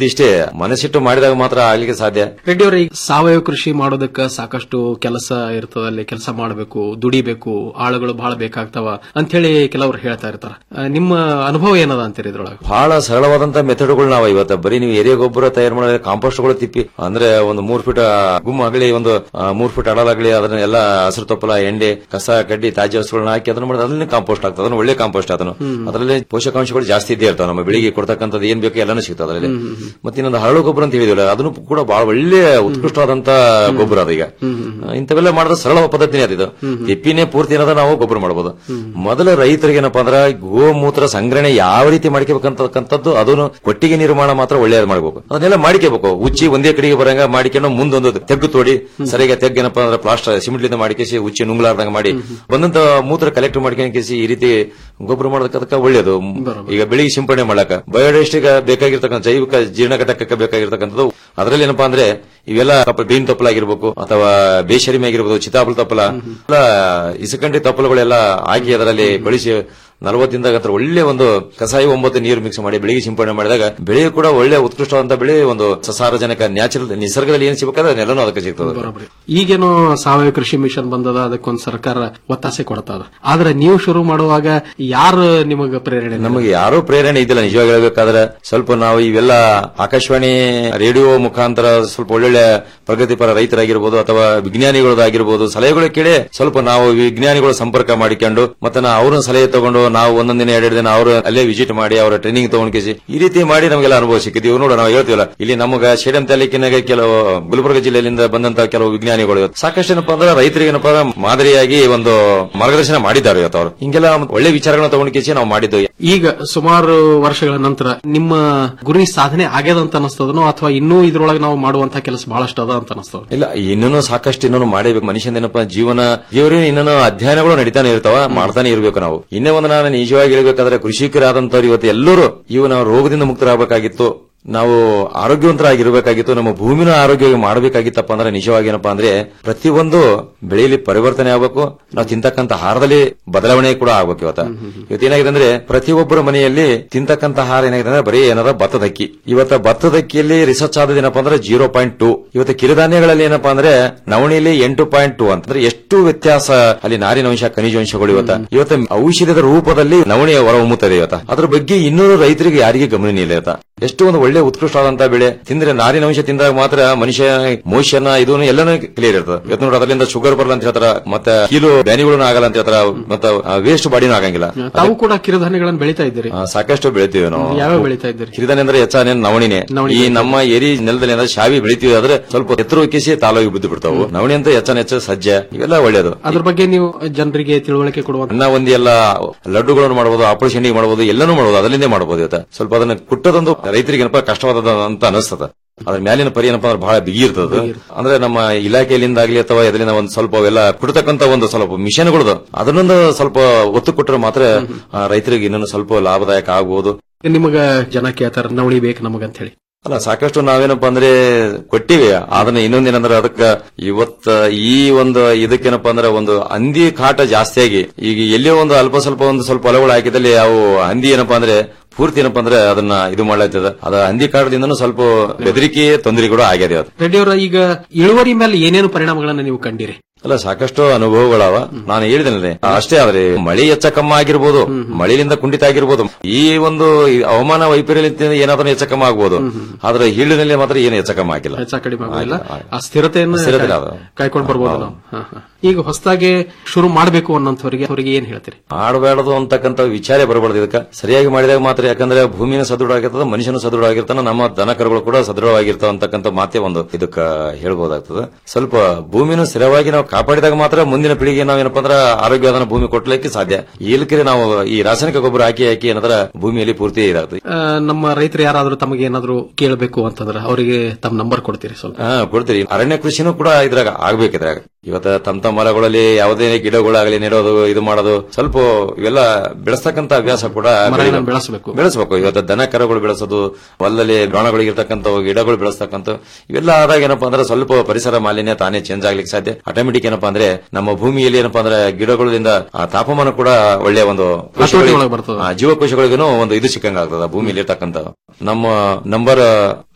ಮನಸ್ಸಿಟ್ಟು ಮಾಡಿದಾಗ ಮಾತ್ರ ಆಗ್ಲಿಕ್ಕೆ ಸಾಧ್ಯ ರೆಡ್ಡಿ ಅವರೇ ಈಗ ಸಾವಯವ ಕೃಷಿ ಮಾಡೋದಕ್ಕ ಸಾಕಷ್ಟು ಕೆಲಸ ಇರ್ತದಲ್ಲಿ ಕೆಲಸ ಮಾಡಬೇಕು ದುಡಿಬೇಕು ಆಳುಗಳು ಬಹಳ ಬೇಕಾಗ್ತಾವ ಅಂತ ಹೇಳಿ ಕೆಲವರು ಹೇಳ್ತಾ ಇರ್ತಾರ ಆ, ನಿಮ್ಮ ಅನುಭವ ಏನದ ಅಂತೀರಿ ಇದ್ರೊಳಗೆ ಬಹಳ ಸರಳವಾದಂತ ಮೆಥಡ್ಗಳು ನಾವು ಇವತ್ತು ಬರೀ ನೀವು ಎರೆ ಗೊಬ್ಬರ ತಯಾರು ಮಾಡಿದ್ರೆ ಕಾಂಪೋಸ್ಟ್ಗಳು ತಿಪ್ಪಿ ಅಂದ್ರೆ ಒಂದು ಮೂರ್ ಫೀಟ್ ಗುಮ್ಮ ಆಗಲಿ ಒಂದು ಆ, ಮೂರ್ ಫೀಟ್ ಅಡಲಾಗ್ಲಿ ಅದನ್ನ ಎಲ್ಲ ಹಸಿರು ತೊಪ್ಪಲ ಎಣ್ಣೆ ಕಸ ಕಡ್ಡಿ ತಾಜಾ ವಸ್ತುಗಳನ್ನ ಹಾಕಿ ಅದನ್ನ ಮಾಡಿದ್ರೆ ಅದನ್ನೇ ಕಾಂಪೋಸ್ಟ್ ಆಗ್ತದೆ ಅದನ್ನ ಒಳ್ಳೆ ಕಾಂಪೋಸ್ಟ್ ಅದನ್ನು ಅದರಲ್ಲಿ ಪೋಷಕಾಂಶಗಳು ಜಾಸ್ತಿ ಇದ್ದೇ ಇರ್ತಾವೆ ನಮ್ಮ ಬೆಳಿಗ್ಗೆ ಕೊಡ್ತಕ್ಕಂಥದ್ದು ಏನ್ ಬೇಕು ಎಲ್ಲಾನು ಸಿಗ್ತದೆ ಅದರಲ್ಲಿ ಮತ್ತೆ ಇನ್ನೊಂದು ಹರಳು ಗೊಬ್ಬರ ಅಂತ ಹೇಳಿದಿಲ್ಲ ಅದನ್ನು ಕೂಡ ಬಹಳ ಒಳ್ಳೆ ಉತ್ಕೃಷ್ಟವಾದಂತ ಗೊಬ್ಬರ ಅದೀಗ ಇಂಥವೆಲ್ಲ ಮಾಡಿದ್ರೆ ಸರಳ ಪದ್ಧತಿನೇ ಅದಿದು ತಿಪ್ಪಿನೇ ಪೂರ್ತಿ ಏನದ ನಾವು ಗೊಬ್ಬರ ಮಾಡಬಹುದು ಮೊದಲ ರೈತರಿಗೆ ಏನಪ್ಪಾ ಅಂದ್ರೆ ಗೋಮೂತ್ರ ಸಂಗ್ರಹಣೆ ಯಾವ ರೀತಿ ಮಾಡ್ಕೋಬೇಕಂತಕ್ಕಂಥದ್ದು ಅದನ್ನು ಕೊಟ್ಟಿಗೆ ನಿರ್ಮಾಣ ಮಾತ್ರ ಒಳ್ಳೆಯದು ಮಾಡಬೇಕು ಅದನ್ನೆಲ್ಲ ಮಾಡ್ಕೋಬೇಕು ಉಚ್ಚಿ ಒಂದೇ ಕಡೆಗೆ ಬರಂಗ ಮಾಡಿಕೊಂಡು ಮುಂದೊಂದು ತೆಗ್ಗು ತೋಡಿ ಸರಿಯಾಗಿ ತೆಗ್ಗು ಏನಪ್ಪಾ ಅಂದ್ರೆ ಪ್ಲಾಸ್ಟರ್ ಸಿಮೆಂಟ್ಲಿಂದ ಮಾಡಿಕೇಸಿ ಉಚ್ಚಿ ನುಂಗ್ಲಾರ್ದಂಗ ಮಾಡಿ ಬಂದಂತ ಮೂತ್ರ ಕಲೆಕ್ಟ್ ಮಾಡ್ಕೊಂಡು ಕೇಸಿ ಈ ರೀತಿ ಗೊಬ್ಬರ ಮಾಡೋದಕ್ಕೆ ಒಳ್ಳೇದು ಈಗ ಬೆಳಿಗ್ಗೆ ಸಿಂಪಡಣೆ ಮಾಡಕ ಬಯೋಡೈಸ್ಟಿಗೆ ಬೇಕಾಗಿರ್ತಕ್ಕಂಥ ಜೈವಿಕ ಜೀರ್ಣ ಘಟಕಕ್ಕೆ ಬೇಕಾಗಿರ್ತಕ್ಕಂಥದ್ದು ಅದರಲ್ಲಿ ಏನಪ್ಪಾ ಅಂದ್ರೆ ಇವೆಲ್ಲ ತಪ್ಪ ಬೇವಿನ ತಪ್ಪಲ ಆಗಿರ್ಬೇಕು ಅಥವಾ ಬೇಷರಿಮೆ ಆಗಿರ್ಬೋದು ಚಿತಾಪಲ್ ತಪ್ಪಲ ಎಲ್ಲ ಇಸಕಂಡಿ ತಪ್ಪಲುಗಳೆಲ್ಲ ಹಾಕಿ ಅದರಲ್ಲಿ ಬಳಸಿ ನಲವತ್ತಿಂದ ಹತ್ರ ಒಳ್ಳೆ ಒಂದು ಕಸಾಯಿ ಒಂಬತ್ತು ನೀರು ಮಿಕ್ಸ್ ಮಾಡಿ ಬೆಳಿಗ್ಗೆ ಸಿಂಪಡಣೆ ಮಾಡಿದಾಗ ಬೆಳೆ ಕೂಡ ಒಳ್ಳೆ ಉತ್ಕೃಷ್ಟವಾದಂತ ಬೆಳೆ ಒಂದು ಸಸಾರಜನಕ ನ್ಯಾಚುರಲ್ ನಿಸರ್ಗದಲ್ಲಿ ಏನ್ ಸಿಗಬೇಕಾದ್ರೆ ಅದನ್ನೆಲ್ಲನೂ ಅದಕ್ಕೆ ಸಿಗ್ತದೆ ಬರೋಬ್ಬರಿ ಈಗೇನೋ ಸಾವಯವ ಕೃಷಿ ಮಿಷನ್ ಬಂದದ ಅದಕ್ಕೊಂದು ಸರ್ಕಾರ ಒತ್ತಾಸೆ ಕೊಡ್ತದ ಆದ್ರೆ ನೀವು ಶುರು ಮಾಡುವಾಗ ಯಾರು ನಿಮಗ ಪ್ರೇರಣೆ ನಮಗೆ ಯಾರೂ ಪ್ರೇರಣೆ ಇದ್ದಿಲ್ಲ ನಿಜವಾಗಿ ಹೇಳ್ಬೇಕಾದ್ರೆ ಸ್ವಲ್ಪ ನಾವು ಇವೆಲ್ಲ ಆಕಾಶವಾಣಿ ರೇಡಿಯೋ ಮುಖಾಂತರ ಸ್ವಲ್ಪ ಒಳ್ಳೊಳ್ಳೆ ಪ್ರಗತಿಪರ ರೈತರಾಗಿರ್ಬೋದು ಅಥವಾ ವಿಜ್ಞಾನಿಗಳದಾಗಿರ್ಬೋದು ಸಲಹೆಗಳು ಕೇಳಿ ಸ್ವಲ್ಪ ನಾವು ವಿಜ್ಞಾನಿಗಳು ಸಂಪರ್ಕ ಮಾಡಿಕೊಂಡು ಮತ್ತೆ ನಾವು ಅವ್ರನ್ನ ಸಲಹೆ ತಗೊಂಡು ನಾವು ಒಂದೊಂದ್ ದಿನ ಎರಡೆರಡು ದಿನ ಅವರು ಅಲ್ಲೇ ವಿಸಿಟ್ ಮಾಡಿ ಅವರ ಟ್ರೈನಿಂಗ್ ತಗೊಂಡ್ ಕೇಸಿ ಈ ರೀತಿ ಮಾಡಿ ನಮಗೆಲ್ಲ ಅನುಭವ ಸಿಕ್ಕಿದ್ದೀವಿ ನೋಡ ನಾವು ಹೇಳ್ತೀವಲ್ಲ ಇಲ್ಲಿ ನಮಗ ಶೇಡಂ ತಾಲೂಕಿನಾಗ ಕೆಲವು ಗುಲ್ಬರ್ಗ ಜಿಲ್ಲೆಯಿಂದ ಬಂದಂತ ಕೆಲವು ವಿಜ್ಞಾನಿಗಳು ಸಾಕಷ್ಟು ಏನಪ್ಪಾ ಅಂದ್ರೆ ರೈತರಿಗೆ ಏನಪ್ಪಾ ಅಂದ್ರೆ ಮಾದರಿಯಾಗಿ ಒಂದು ಮಾರ್ಗದರ್ಶನ ಮಾಡಿದ್ದಾರೆ ಇವತ್ತು ಅವರು ಹಿಂಗೆಲ್ಲ ಒಳ್ಳೆ ವಿಚಾರಗಳನ್ನ ತಗೊಂಡ್ ಕೇಸಿ ನಾವು ಮಾಡಿದ್ದು ಈಗ ಸುಮಾರು ವರ್ಷಗಳ ನಂತರ ನಿಮ್ಮ ಗುರಿ ಸಾಧನೆ ಆಗ್ಯದ ಅಂತ ಅನಿಸ್ತದನೋ ಅಥವಾ ಇನ್ನೂ ಇದ್ರೊಳಗೆ ನಾವು ಮಾಡುವಂತ ಕೆಲಸ ಬಹಳಷ್ಟು ಅದ ಅಂತ ಅನಿಸ್ತದ ಇಲ್ಲ ಇನ್ನೂ ಸಾಕಷ್ಟು ಇನ್ನೂ ಮಾಡಬೇಕು ಮನುಷ್ಯನ ಏನಪ್ಪ ಜೀವನ ಜೀವನ ಇನ್ನೂ ಅಧ್ಯಯನಗಳು ನಡೀತಾನೆ ಇರ್ತಾವ ಮಾಡ್ತಾನೆ ಇರಬೇಕು ನಾವು ಇನ್ನೇ ಒಂದು ನಾನು ನಿಜವಾಗಿ ಹೇಳ್ಬೇಕಾದ್ರೆ ಕೃಷಿಕರಾದಂತವ್ರು ಇವತ್ತು ಎಲ್ಲರೂ ಇವು ನಾವು ರೋಗದಿಂದ ಮುಕ್ತರಾಗಬೇಕಾಗಿತ್ತು ನಾವು ಆರೋಗ್ಯವಂತರಾಗಿರ್ಬೇಕಾಗಿತ್ತು ನಮ್ಮ ಭೂಮಿನ ಆರೋಗ್ಯ ಮಾಡಬೇಕಾಗಿತ್ತಪ್ಪ ಅಂದ್ರೆ ನಿಜವಾಗಿ ಏನಪ್ಪಾ ಅಂದ್ರೆ ಪ್ರತಿಯೊಂದು ಬೆಳೆಯಲ್ಲಿ ಪರಿವರ್ತನೆ ಆಗಬೇಕು ನಾವು ತಿಂತಕ್ಕಂತ ಆಹಾರದಲ್ಲಿ ಬದಲಾವಣೆ ಕೂಡ ಆಗ್ಬೇಕು ಇವತ್ತ ಇವತ್ತು ಏನಾಗಿದೆ ಅಂದ್ರೆ ಪ್ರತಿಯೊಬ್ಬರ ಮನೆಯಲ್ಲಿ ತಿಂತಕ್ಕಂತ ಆಹಾರ ಏನಾಗಿದೆ ಅಂದ್ರೆ ಬರೀ ಏನಾರ ಭತ್ತದ ಅಕ್ಕಿ ಇವತ್ತ ಭತ್ತದ ಅಕ್ಕಿಯಲ್ಲಿ ರಿಸರ್ಚ್ ಆದದ್ದು ಏನಪ್ಪಾ ಅಂದ್ರೆ ಜೀರೋ ಪಾಯಿಂಟ್ ಟೂ ಇವತ್ತು ಕಿರುಧಾನ್ಯಗಳಲ್ಲಿ ಏನಪ್ಪಾ ಅಂದ್ರೆ ನವಣಿಯಲ್ಲಿ ಎಂಟು ಪಾಯಿಂಟ್ ಟೂ ಅಂತಂದ್ರೆ ಎಷ್ಟು ವ್ಯತ್ಯಾಸ ಅಲ್ಲಿ ನಾರಿನಂಶ ಖನಿಜಾಂಶಗಳು ಇವತ್ತ ಇವತ್ತು ಔಷಧದ ರೂಪದಲ್ಲಿ ನವಣಿ ಹೊರಹೊಮ್ಮುತ್ತದೆ ಇವತ್ತ ಅದ್ರ ಬಗ್ಗೆ ಇನ್ನೂರು ರೈತರಿಗೆ ಯಾರಿಗೆ ಗಮನ ಇಲ್ಲ ಇವತ್ತ ಎಷ್ಟು ಒಂದು ಒಳ್ಳೆ ಉತ್ಕೃಷ್ಟವಾದಂತಹ ಬೆಳೆ ತಿಂದ್ರೆ ನಾರಿನಂಶ ತಿಂದಾಗ ಮಾತ್ರ ಮನುಷ್ಯ ಮೋಷನ್ ಇದು ಎಲ್ಲಾನು ಕ್ಲಿಯರ್ ಇರ್ತದೆ ಇವತ್ತು ನೋಡಿ ಅದರಿಂದ ಶುಗರ್ ಬರಲ್ಲ ಅಂತ ಹೇಳ್ತಾರ ಮತ್ತೆ ಕೀಲು ಬ್ಯಾನಿಗಳು ಆಗಲ್ಲ ಅಂತ ಹೇಳ್ತಾರ ಮತ್ತೆ ವೇಸ್ಟ್ ಬಾಡಿನೂ ಆಗಂಗಿಲ್ಲ ತಾವು ಕೂಡ ಕಿರುಧಾನ್ಯಗಳನ್ನು ಬೆಳಿತಾ ಇದ್ದೀರಿ ಆ, ಸಾಕಷ್ಟು ಬೆಳಿತೀವಿ ನಾವು ಯಾವ್ಯಾವ ಬೆಳಿತಾ ಇದ್ದೀರಿ ಕಿರಿದಾನೆ ಅಂದ್ರೆ ಹೆಚ್ಚಾನೆ ನವಣಿನೇ ನವಣಿ ಈ ನಮ್ಮ ಏರಿ ನೆಲದಲ್ಲಿ ಏನಾದ್ರೆ ಶಾವಿ ಬೆಳಿತೀವಿ ಆದ್ರೆ ಸ್ವಲ್ಪ ಎತ್ತರ ಉಕ್ಕಿಸಿ ತಾಲೋಗಿ ಬಿದ್ದು ಬಿಡ್ತಾವು ನವಣಿ ಅಂತ ಹೆಚ್ಚಾನ ಹೆಚ್ಚು ಸಜ್ಜೆ ಇವೆಲ್ಲ ಒಳ್ಳೇದು ಅದ್ರ ಬಗ್ಗೆ ನೀವು ಜನರಿಗೆ ತಿಳುವಳಿಕೆ ಕೊಡುವಂತ ಅನ್ನ ಒಂದಿ ಎಲ್ಲ ಲಡ್ಡುಗಳನ್ನು ಮಾಡಬಹುದು ಆಪಲ್ ಶೆಂಡಿ ಮಾಡಬಹುದು ಎಲ್ಲನೂ ಮಾಡಬಹುದು ಅದರಿಂದ ಮಾಡಬಹುದು ಇವತ್ತು ಸ್ವಲ್ಪ ಅದನ್ನ ಕುಟ್ಟೋದೊಂದು ರೈತರಿಗೆ ಏನಪ್ಪ ಕಷ್ಟವಾದ ಅಂತ ಅನಿಸ್ತದ ಅದ್ರ ಮ್ಯಾಲಿನ ಪರಿ ಏನಪ್ಪಾ ಅಂದ್ರೆ ಬಹಳ ಬಿಗಿ ಇರ್ತದ ಅಂದ್ರೆ ನಮ್ಮ ಇಲಾಖೆಯಿಂದ ಆಗ್ಲಿ ಅಥವಾ ಎದರಿಂದ ಒಂದು ಸ್ವಲ್ಪ ಅವೆಲ್ಲ ಕುಡ್ತಕ್ಕಂತ ಒಂದು ಸ್ವಲ್ಪ ಮಿಷನ್ಗಳದು ಅದನ್ನೊಂದು ಸ್ವಲ್ಪ ಒತ್ತು ಕೊಟ್ಟರೆ ಮಾತ್ರ ಆ, ರೈತರಿಗೆ ಇನ್ನೊಂದು ಸ್ವಲ್ಪ ಲಾಭದಾಯಕ ಆಗಬಹುದು ನಿಮಗ ಜನ ಕೇಳ್ತಾರ ನವಣಿ ಬೇಕು ನಮಗಂತ ಹೇಳಿ ಅಲ್ಲ ಸಾಕಷ್ಟು ನಾವೇನಪ್ಪ ಅಂದ್ರೆ ಕೊಟ್ಟಿವಿ ಅದನ್ನ ಇನ್ನೊಂದೇನಂದ್ರೆ ಅದಕ್ಕ ಇವತ್ತ ಈ ಒಂದು ಇದಕ್ಕೇನಪ್ಪ ಅಂದ್ರೆ ಒಂದು ಹಂದಿ ಕಾಟ ಜಾಸ್ತಿಯಾಗಿ ಈಗ ಎಲ್ಲಿಯೋ ಒಂದು ಅಲ್ಪ ಸ್ವಲ್ಪ ಒಂದು ಸ್ವಲ್ಪ ಹೊಲಗಳು ಹಾಕಿದಲ್ಲಿ ಅವು ಹಂದಿ ಏನಪ್ಪಾ ಅಂದ್ರೆ ಪೂರ್ತಿ ಏನಪ್ಪಾ ಅಂದ್ರೆ ಅದನ್ನ ಇದು ಮಾಡ್ಲಾಗ್ತದ ಅದ ಹಂದಿ ಕಾಟದಿಂದನೂ ಸ್ವಲ್ಪ ಬೆದರಿಕೆ ತೊಂದರೆ ಕೂಡ ಆಗ್ಯದ ಇವತ್ತು ರೆಡ್ಡಿ ಅವರ ಈಗ ಇಳುವರಿ ಮೇಲೆ ಏನೇನು ಪರಿಣಾಮಗಳನ್ನ ನೀವು ಕಂಡಿರಿ ಅಲ್ಲ ಸಾಕಷ್ಟು ಅನುಭವಗಳವ ನಾನು ಹೇಳಿದ್ದೇನೆ ಅಷ್ಟೇ ಆದ್ರೆ ಮಳೆ ಹೆಚ್ಚ ಕಮ್ಮ ಆಗಿರ್ಬೋದು ಮಳೆಯಿಂದ ಕುಂಠಿತ ಆಗಿರ್ಬೋದು ಈ ಒಂದು ಈ ಹವಾಮಾನ ವೈಪರೀತ್ಯದಿಂದ ಏನಾದ್ರೂ ಹೆಚ್ಚ ಕಮ್ಮ ಆಗ್ಬೋದು ಆದ್ರೆ ಹೀಳಿನಲ್ಲಿ ಮಾತ್ರ ಏನು ಹೆಚ್ಚ ಕಮ್ಮ ಆಗಿಲ್ಲ ಹೆಚ್ಚ ಕಡಿಮೆ ಆಗೋದಿಲ್ಲ ಆ ಸ್ಥಿರತೆಯನ್ನು ಸ್ಥಿರತೆ ಕಾಯ್- ಅದು. ಕಾಯ್ಕೊಂಡು ಬರ್ಬೋದು ನಾವು ಹಾ, ಹಾ. ಈಗ ಹೊಸದಾಗಿ ಶುರು ಮಾಡಬೇಕು ಅನ್ನೋಂಥವ್ರಿಗೆ ಅವರಿಗೆ ಏನ್ ಹೇಳ್ತೀರಿ ಆಡಬೇಡದು ಅಂತಕ್ಕಂಥ ವಿಚಾರ ಬರಬಾರ್ದು ಇದಕ್ಕೆ ಸರಿಯಾಗಿ ಮಾಡಿದಾಗ ಮಾತ್ರ ಯಾಕಂದ್ರೆ ಭೂಮಿನ ಸದೃಢ ಆಗಿರ್ತದೆ ಮನುಷ್ಯನು ಸದೃಢ ಆಗಿರ್ತಾನೆ ನಮ್ಮ ದನ ಕರುಗಳು ಕೂಡ ಸದೃಢವಾಗಿರ್ತಾವ ಅಂತಕ್ಕಂಥ ಮಾತೇ ಒಂದು ಇದಕ್ಕ ಹೇಳ್ಬೋದಾಗ್ತದೆ ಸ್ವಲ್ಪ ಭೂಮಿನ ಸ್ಥಿರವಾಗಿ ನಾವು ಕಾಪಾಡಿದಾಗ ಮಾತ್ರ ಮುಂದಿನ ಪೀಳಿಗೆ ನಾವೇನಪ್ಪ ಅಂದ್ರೆ ಆರೋಗ್ಯವಾದ ಭೂಮಿ ಕೊಡ್ಲಿಕ್ಕೆ ಸಾಧ್ಯ ಇಲ್ಕರೆ ನಾವು ಈ ರಾಸಾಯನಿಕ ಗೊಬ್ಬರ ಹಾಕಿ ಹಾಕಿ ಏನಂದ್ರೆ ಭೂಮಿಯಲ್ಲಿ ಪೂರ್ತಿ ಇದಾಗ್ತದೆ ಆ, ನಮ್ಮ ರೈತರು ಯಾರಾದ್ರೂ ತಮಗೆ ಏನಾದ್ರೂ ಕೇಳಬೇಕು ಅಂತಂದ್ರೆ ಅವರಿಗೆ ತಮ್ಮ ನಂಬರ್ ಕೊಡ್ತೀರಿ ಸ್ವಲ್ಪ ಹಾ ಕೊಡ್ತೀರಿ ಅರಣ್ಯ ಕೃಷಿನೂ ಕೂಡ ಇದ್ರಾಗ ಆಗ್ಬೇಕು ಇದ್ರಾಗ ಇವತ್ತ ತಮ್ಮ ತಮ್ಮ ಹೊಲಗಳಲ್ಲಿ ಯಾವುದೇ ಗಿಡಗಳಾಗಲಿ ನೆಡೋದು ಇದು ಮಾಡೋದು ಸ್ವಲ್ಪ ಇವೆಲ್ಲ ಬೆಳೆಸ್ತಕ್ಕಂತ ಅಭ್ಯಾಸ ಕೂಡ ಮರಗಳನ್ನ ಬೆಳೆಸಬೇಕು ಬೆಳೆಸಬೇಕು ಇವತ್ತು ದನ ಕರುಗಳು ಬೆಳೆಸೋದು ಹೊಲದಲ್ಲಿ ಗಾಣಗಳಿಗಿರ್ತಕ್ಕಂಥ ಗಿಡಗಳು ಬೆಳೆಸ್ತಕ್ಕಂಥ ಇವೆಲ್ಲ ಆದಾಗ ಏನಪ್ಪಾ ಅಂದ್ರೆ ಸ್ವಲ್ಪ ಪರಿಸರ ಮಾಲಿನ್ಯ ತಾನೇ ಚೇಂಜ್ ಆಗ್ಲಿಕ್ಕೆ ಸಾಧ್ಯ ಆಟೋಮೆಟಿಕ್ ಏನಪ್ಪಾ ಅಂದ್ರೆ ನಮ್ಮ ಭೂಮಿಯಲ್ಲಿ ಏನಪ್ಪಾ ಅಂದ್ರೆ ಗಿಡಗಳಿಂದ ಆ ತಾಪಮಾನ ಕೂಡ ಒಳ್ಳೆಯ ಒಂದು ಹತೋಟಿ ಒಳಗೆ ಬರ್ತದೆ. ಆ, ಜೀವಕೋಶಗಳಿಗೂ ಒಂದು ಇದು ಸಿಕ್ಕಂಗ ಆಗ್ತದ ಭೂಮಿಯಲ್ಲಿ ಇರ್ತಕ್ಕಂಥ ನಮ್ಮ ನಂಬರ್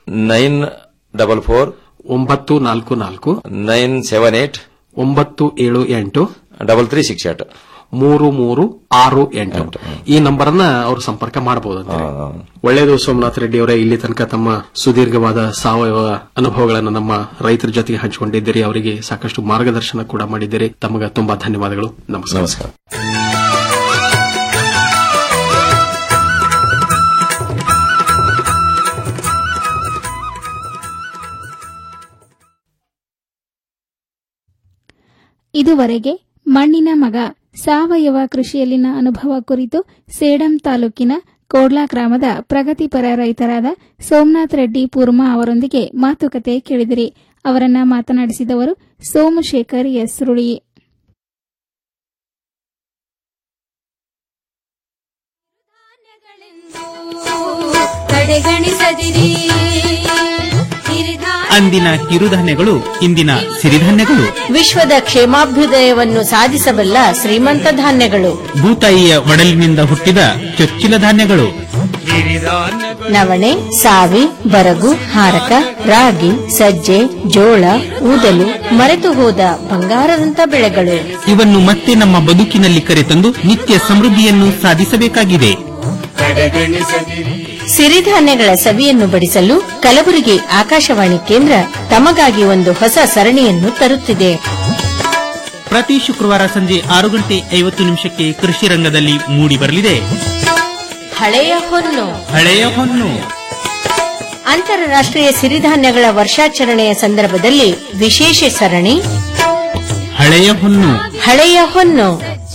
ನೈನ್ ಡಬಲ್ ಫೋರ್ ಒಂಬತ್ತು ನಾಲ್ಕು ನಾಲ್ಕು ನೈನ್ ಸೆವೆನ್ ಏಟ್ ಒಂಬತ್ತು ಏಳು ಎಂಟು ಡಬಲ್ ತ್ರೀ ಸಿಕ್ಸ್ ಏಟ್ ಮೂರು ಮೂರು ಆರು ಎಂಟು ಈ ನಂಬರ್ ಅನ್ನ ಅವರು ಸಂಪರ್ಕ ಮಾಡಬಹುದು ಒಳ್ಳೆಯದು ಸೋಮನಾಥ್ ರೆಡ್ಡಿ ಅವರೇ ಇಲ್ಲಿ ತನಕ ತಮ್ಮ ಸುದೀರ್ಘವಾದ ಸಾವಯವ ಅನುಭವಗಳನ್ನು ನಮ್ಮ ರೈತರ ಜೊತೆಗೆ ಹಂಚಿಕೊಂಡಿದ್ದೀರಿ ಅವರಿಗೆ ಸಾಕಷ್ಟು ಮಾರ್ಗದರ್ಶನ ಕೂಡ ಮಾಡಿದ್ದೀರಿ ತಮಗೆ ತುಂಬಾ ಧನ್ಯವಾದಗಳು ನಮಸ್ಕಾರ ನಮಸ್ಕಾರ ಇದುವರೆಗೆ ಮಣ್ಣಿನ ಮಗ ಸಾವಯವ ಕೃಷಿಯಲ್ಲಿನ ಅನುಭವ ಕುರಿತು ಸೇಡಂ ತಾಲೂಕಿನ ಕೋಡ್ಲಾ ಗ್ರಾಮದ ಪ್ರಗತಿಪರ ರೈತರಾದ ಸೋಮನಾಥ್ ರೆಡ್ಡಿ ಪೂರ್ಮಾ ಅವರೊಂದಿಗೆ ಮಾತುಕತೆ ಕೇಳಿದಿರಿ ಅವರನ್ನ ಮಾತನಾಡಿಸಿದವರು ಸೋಮಶೇಖರ್ ಎಸ್ ರುಳಿ ಕಡೆಗಣಿಸದಿರಿ ಅಂದಿನ ಕಿರುಧಾನ್ಯಗಳು ಇಂದಿನ ಸಿರಿಧಾನ್ಯಗಳು ವಿಶ್ವದ ಕ್ಷೇಮಾಭ್ಯುದಯವನ್ನು ಸಾಧಿಸಬಲ್ಲ ಶ್ರೀಮಂತ ಧಾನ್ಯಗಳು ಭೂತಾಯಿಯ ಒಡಲಿನಿಂದ ಹುಟ್ಟಿದ ಚೊಚ್ಚಿಲ ಧಾನ್ಯಗಳು ನವಣೆ ಸಾವಿ ಬರಗು ಹಾರಕ ರಾಗಿ ಸಜ್ಜೆ ಜೋಳ ಊದಲು ಮರೆತು ಹೋದ ಬಂಗಾರದಂತ ಬೆಳೆಗಳು ಇವನ್ನು ಮತ್ತೆ ನಮ್ಮ ಬದುಕಿನಲ್ಲಿ ಕರೆತಂದು ನಿತ್ಯ ಸಮೃದ್ಧಿಯನ್ನು ಸಾಧಿಸಬೇಕಾಗಿದೆ ಸಿರಿಧಾನ್ಯಗಳ ಸವಿಯನ್ನು ಬಡಿಸಲು ಕಲಬುರಗಿ ಆಕಾಶವಾಣಿ ಕೇಂದ್ರ ತಮಗಾಗಿ ಒಂದು ಹೊಸ ಸರಣಿಯನ್ನು ತರುತ್ತಿದೆ ಪ್ರತಿ ಶುಕ್ರವಾರ ಸಂಜೆ ಆರು ಗಂಟೆ ಐವತ್ತು ನಿಮಿಷಕ್ಕೆ ಕೃಷಿ ರಂಗದಲ್ಲಿ ಮೂಡಿ ಬರಲಿದೆ ಹಳೆಯ ಹೊನ್ನು ಹಳೆಯ ಹೊನ್ನು ಅಂತಾರಾಷ್ಟ್ರೀಯ ಸಿರಿಧಾನ್ಯಗಳ ವರ್ಷಾಚರಣೆಯ ಸಂದರ್ಭದಲ್ಲಿ ವಿಶೇಷ ಸರಣಿ ಹಳೆಯ ಹೊನ್ನು ಹಳೆಯ ಹೊನ್ನು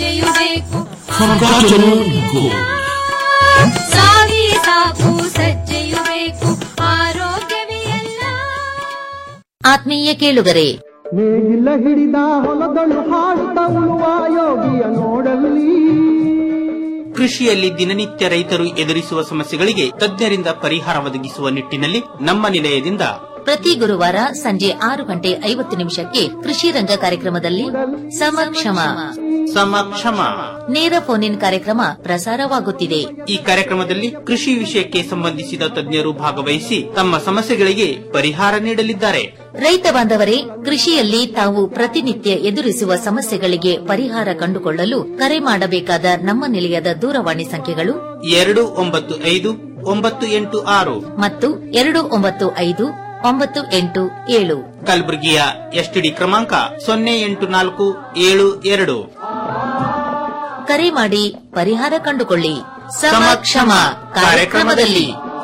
ಸಾವಿ ಸಾಕು ಸಜ್ಜೆಯು ಬೇಕು ಆರೋಗ್ಯವೇ ಎಲ್ಲ ಆತ್ಮೀಯ ಕೇಳುಗರೆ ನೇಗಿಲ ಹಿಡಿದ ಹೊಲದಳು ಹಾಡುತ್ತ ಉಳುವ ಯೋಗಿಯ ನೋಡಲ್ಲಿ ಕೃಷಿಯಲ್ಲಿ ದಿನನಿತ್ಯ ರೈತರು ಎದುರಿಸುವ ಸಮಸ್ಯೆಗಳಿಗೆ ತಜ್ಞರಿಂದ ಪರಿಹಾರ ಒದಗಿಸುವ ನಿಟ್ಟಿನಲ್ಲಿ ನಮ್ಮ ನಿಲಯದಿಂದ ಪ್ರತಿ ಗುರುವಾರ ಸಂಜೆ ಆರು ಗಂಟೆ ಐವತ್ತು ನಿಮಿಷಕ್ಕೆ ಕೃಷಿ ರಂಗ ಕಾರ್ಯಕ್ರಮದಲ್ಲಿ ಸಮಕ್ಷಮ ಸಮಕ್ಷಮ ನೇರ ಫೋನ್ ಇನ್ ಕಾರ್ಯಕ್ರಮ ಪ್ರಸಾರವಾಗುತ್ತಿದೆ ಈ ಕಾರ್ಯಕ್ರಮದಲ್ಲಿ ಕೃಷಿ ವಿಷಯಕ್ಕೆ ಸಂಬಂಧಿಸಿದ ತಜ್ಞರು ಭಾಗವಹಿಸಿ ತಮ್ಮ ಸಮಸ್ಯೆಗಳಿಗೆ ಪರಿಹಾರ ನೀಡಲಿದ್ದಾರೆ ರೈತ ಬಾಂಧವರೇ ಕೃಷಿಯಲ್ಲಿ ತಾವು ಪ್ರತಿನಿತ್ಯ ಎದುರಿಸುವ ಸಮಸ್ಯೆಗಳಿಗೆ ಪರಿಹಾರ ಕಂಡುಕೊಳ್ಳಲು ಕರೆ ಮಾಡಬೇಕಾದ ನಮ್ಮ ನಿಲಯದ ದೂರವಾಣಿ ಸಂಖ್ಯೆಗಳು ಎರಡು ಒಂಬತ್ತು ಐದು ಒಂಬತ್ತು ಎಂಟು ಆರು ಮತ್ತು ಎರಡು ಒಂಬತ್ತು ಐದು ಒಂಬತ್ತು ಎಂಟು ಏಳು ಕಲಬುರಗಿಯ ಎಸ್ಟಿಡಿ ಕ್ರಮಾಂಕ ಸೊನ್ನೆ ಎಂಟು ನಾಲ್ಕು ಏಳು ಎರಡು ಕರೆ ಮಾಡಿ ಪರಿಹಾರ ಕಂಡುಕೊಳ್ಳಿ ಸಮಕ್ಷಮ ಕಾರ್ಯಕ್ರಮದಲ್ಲಿ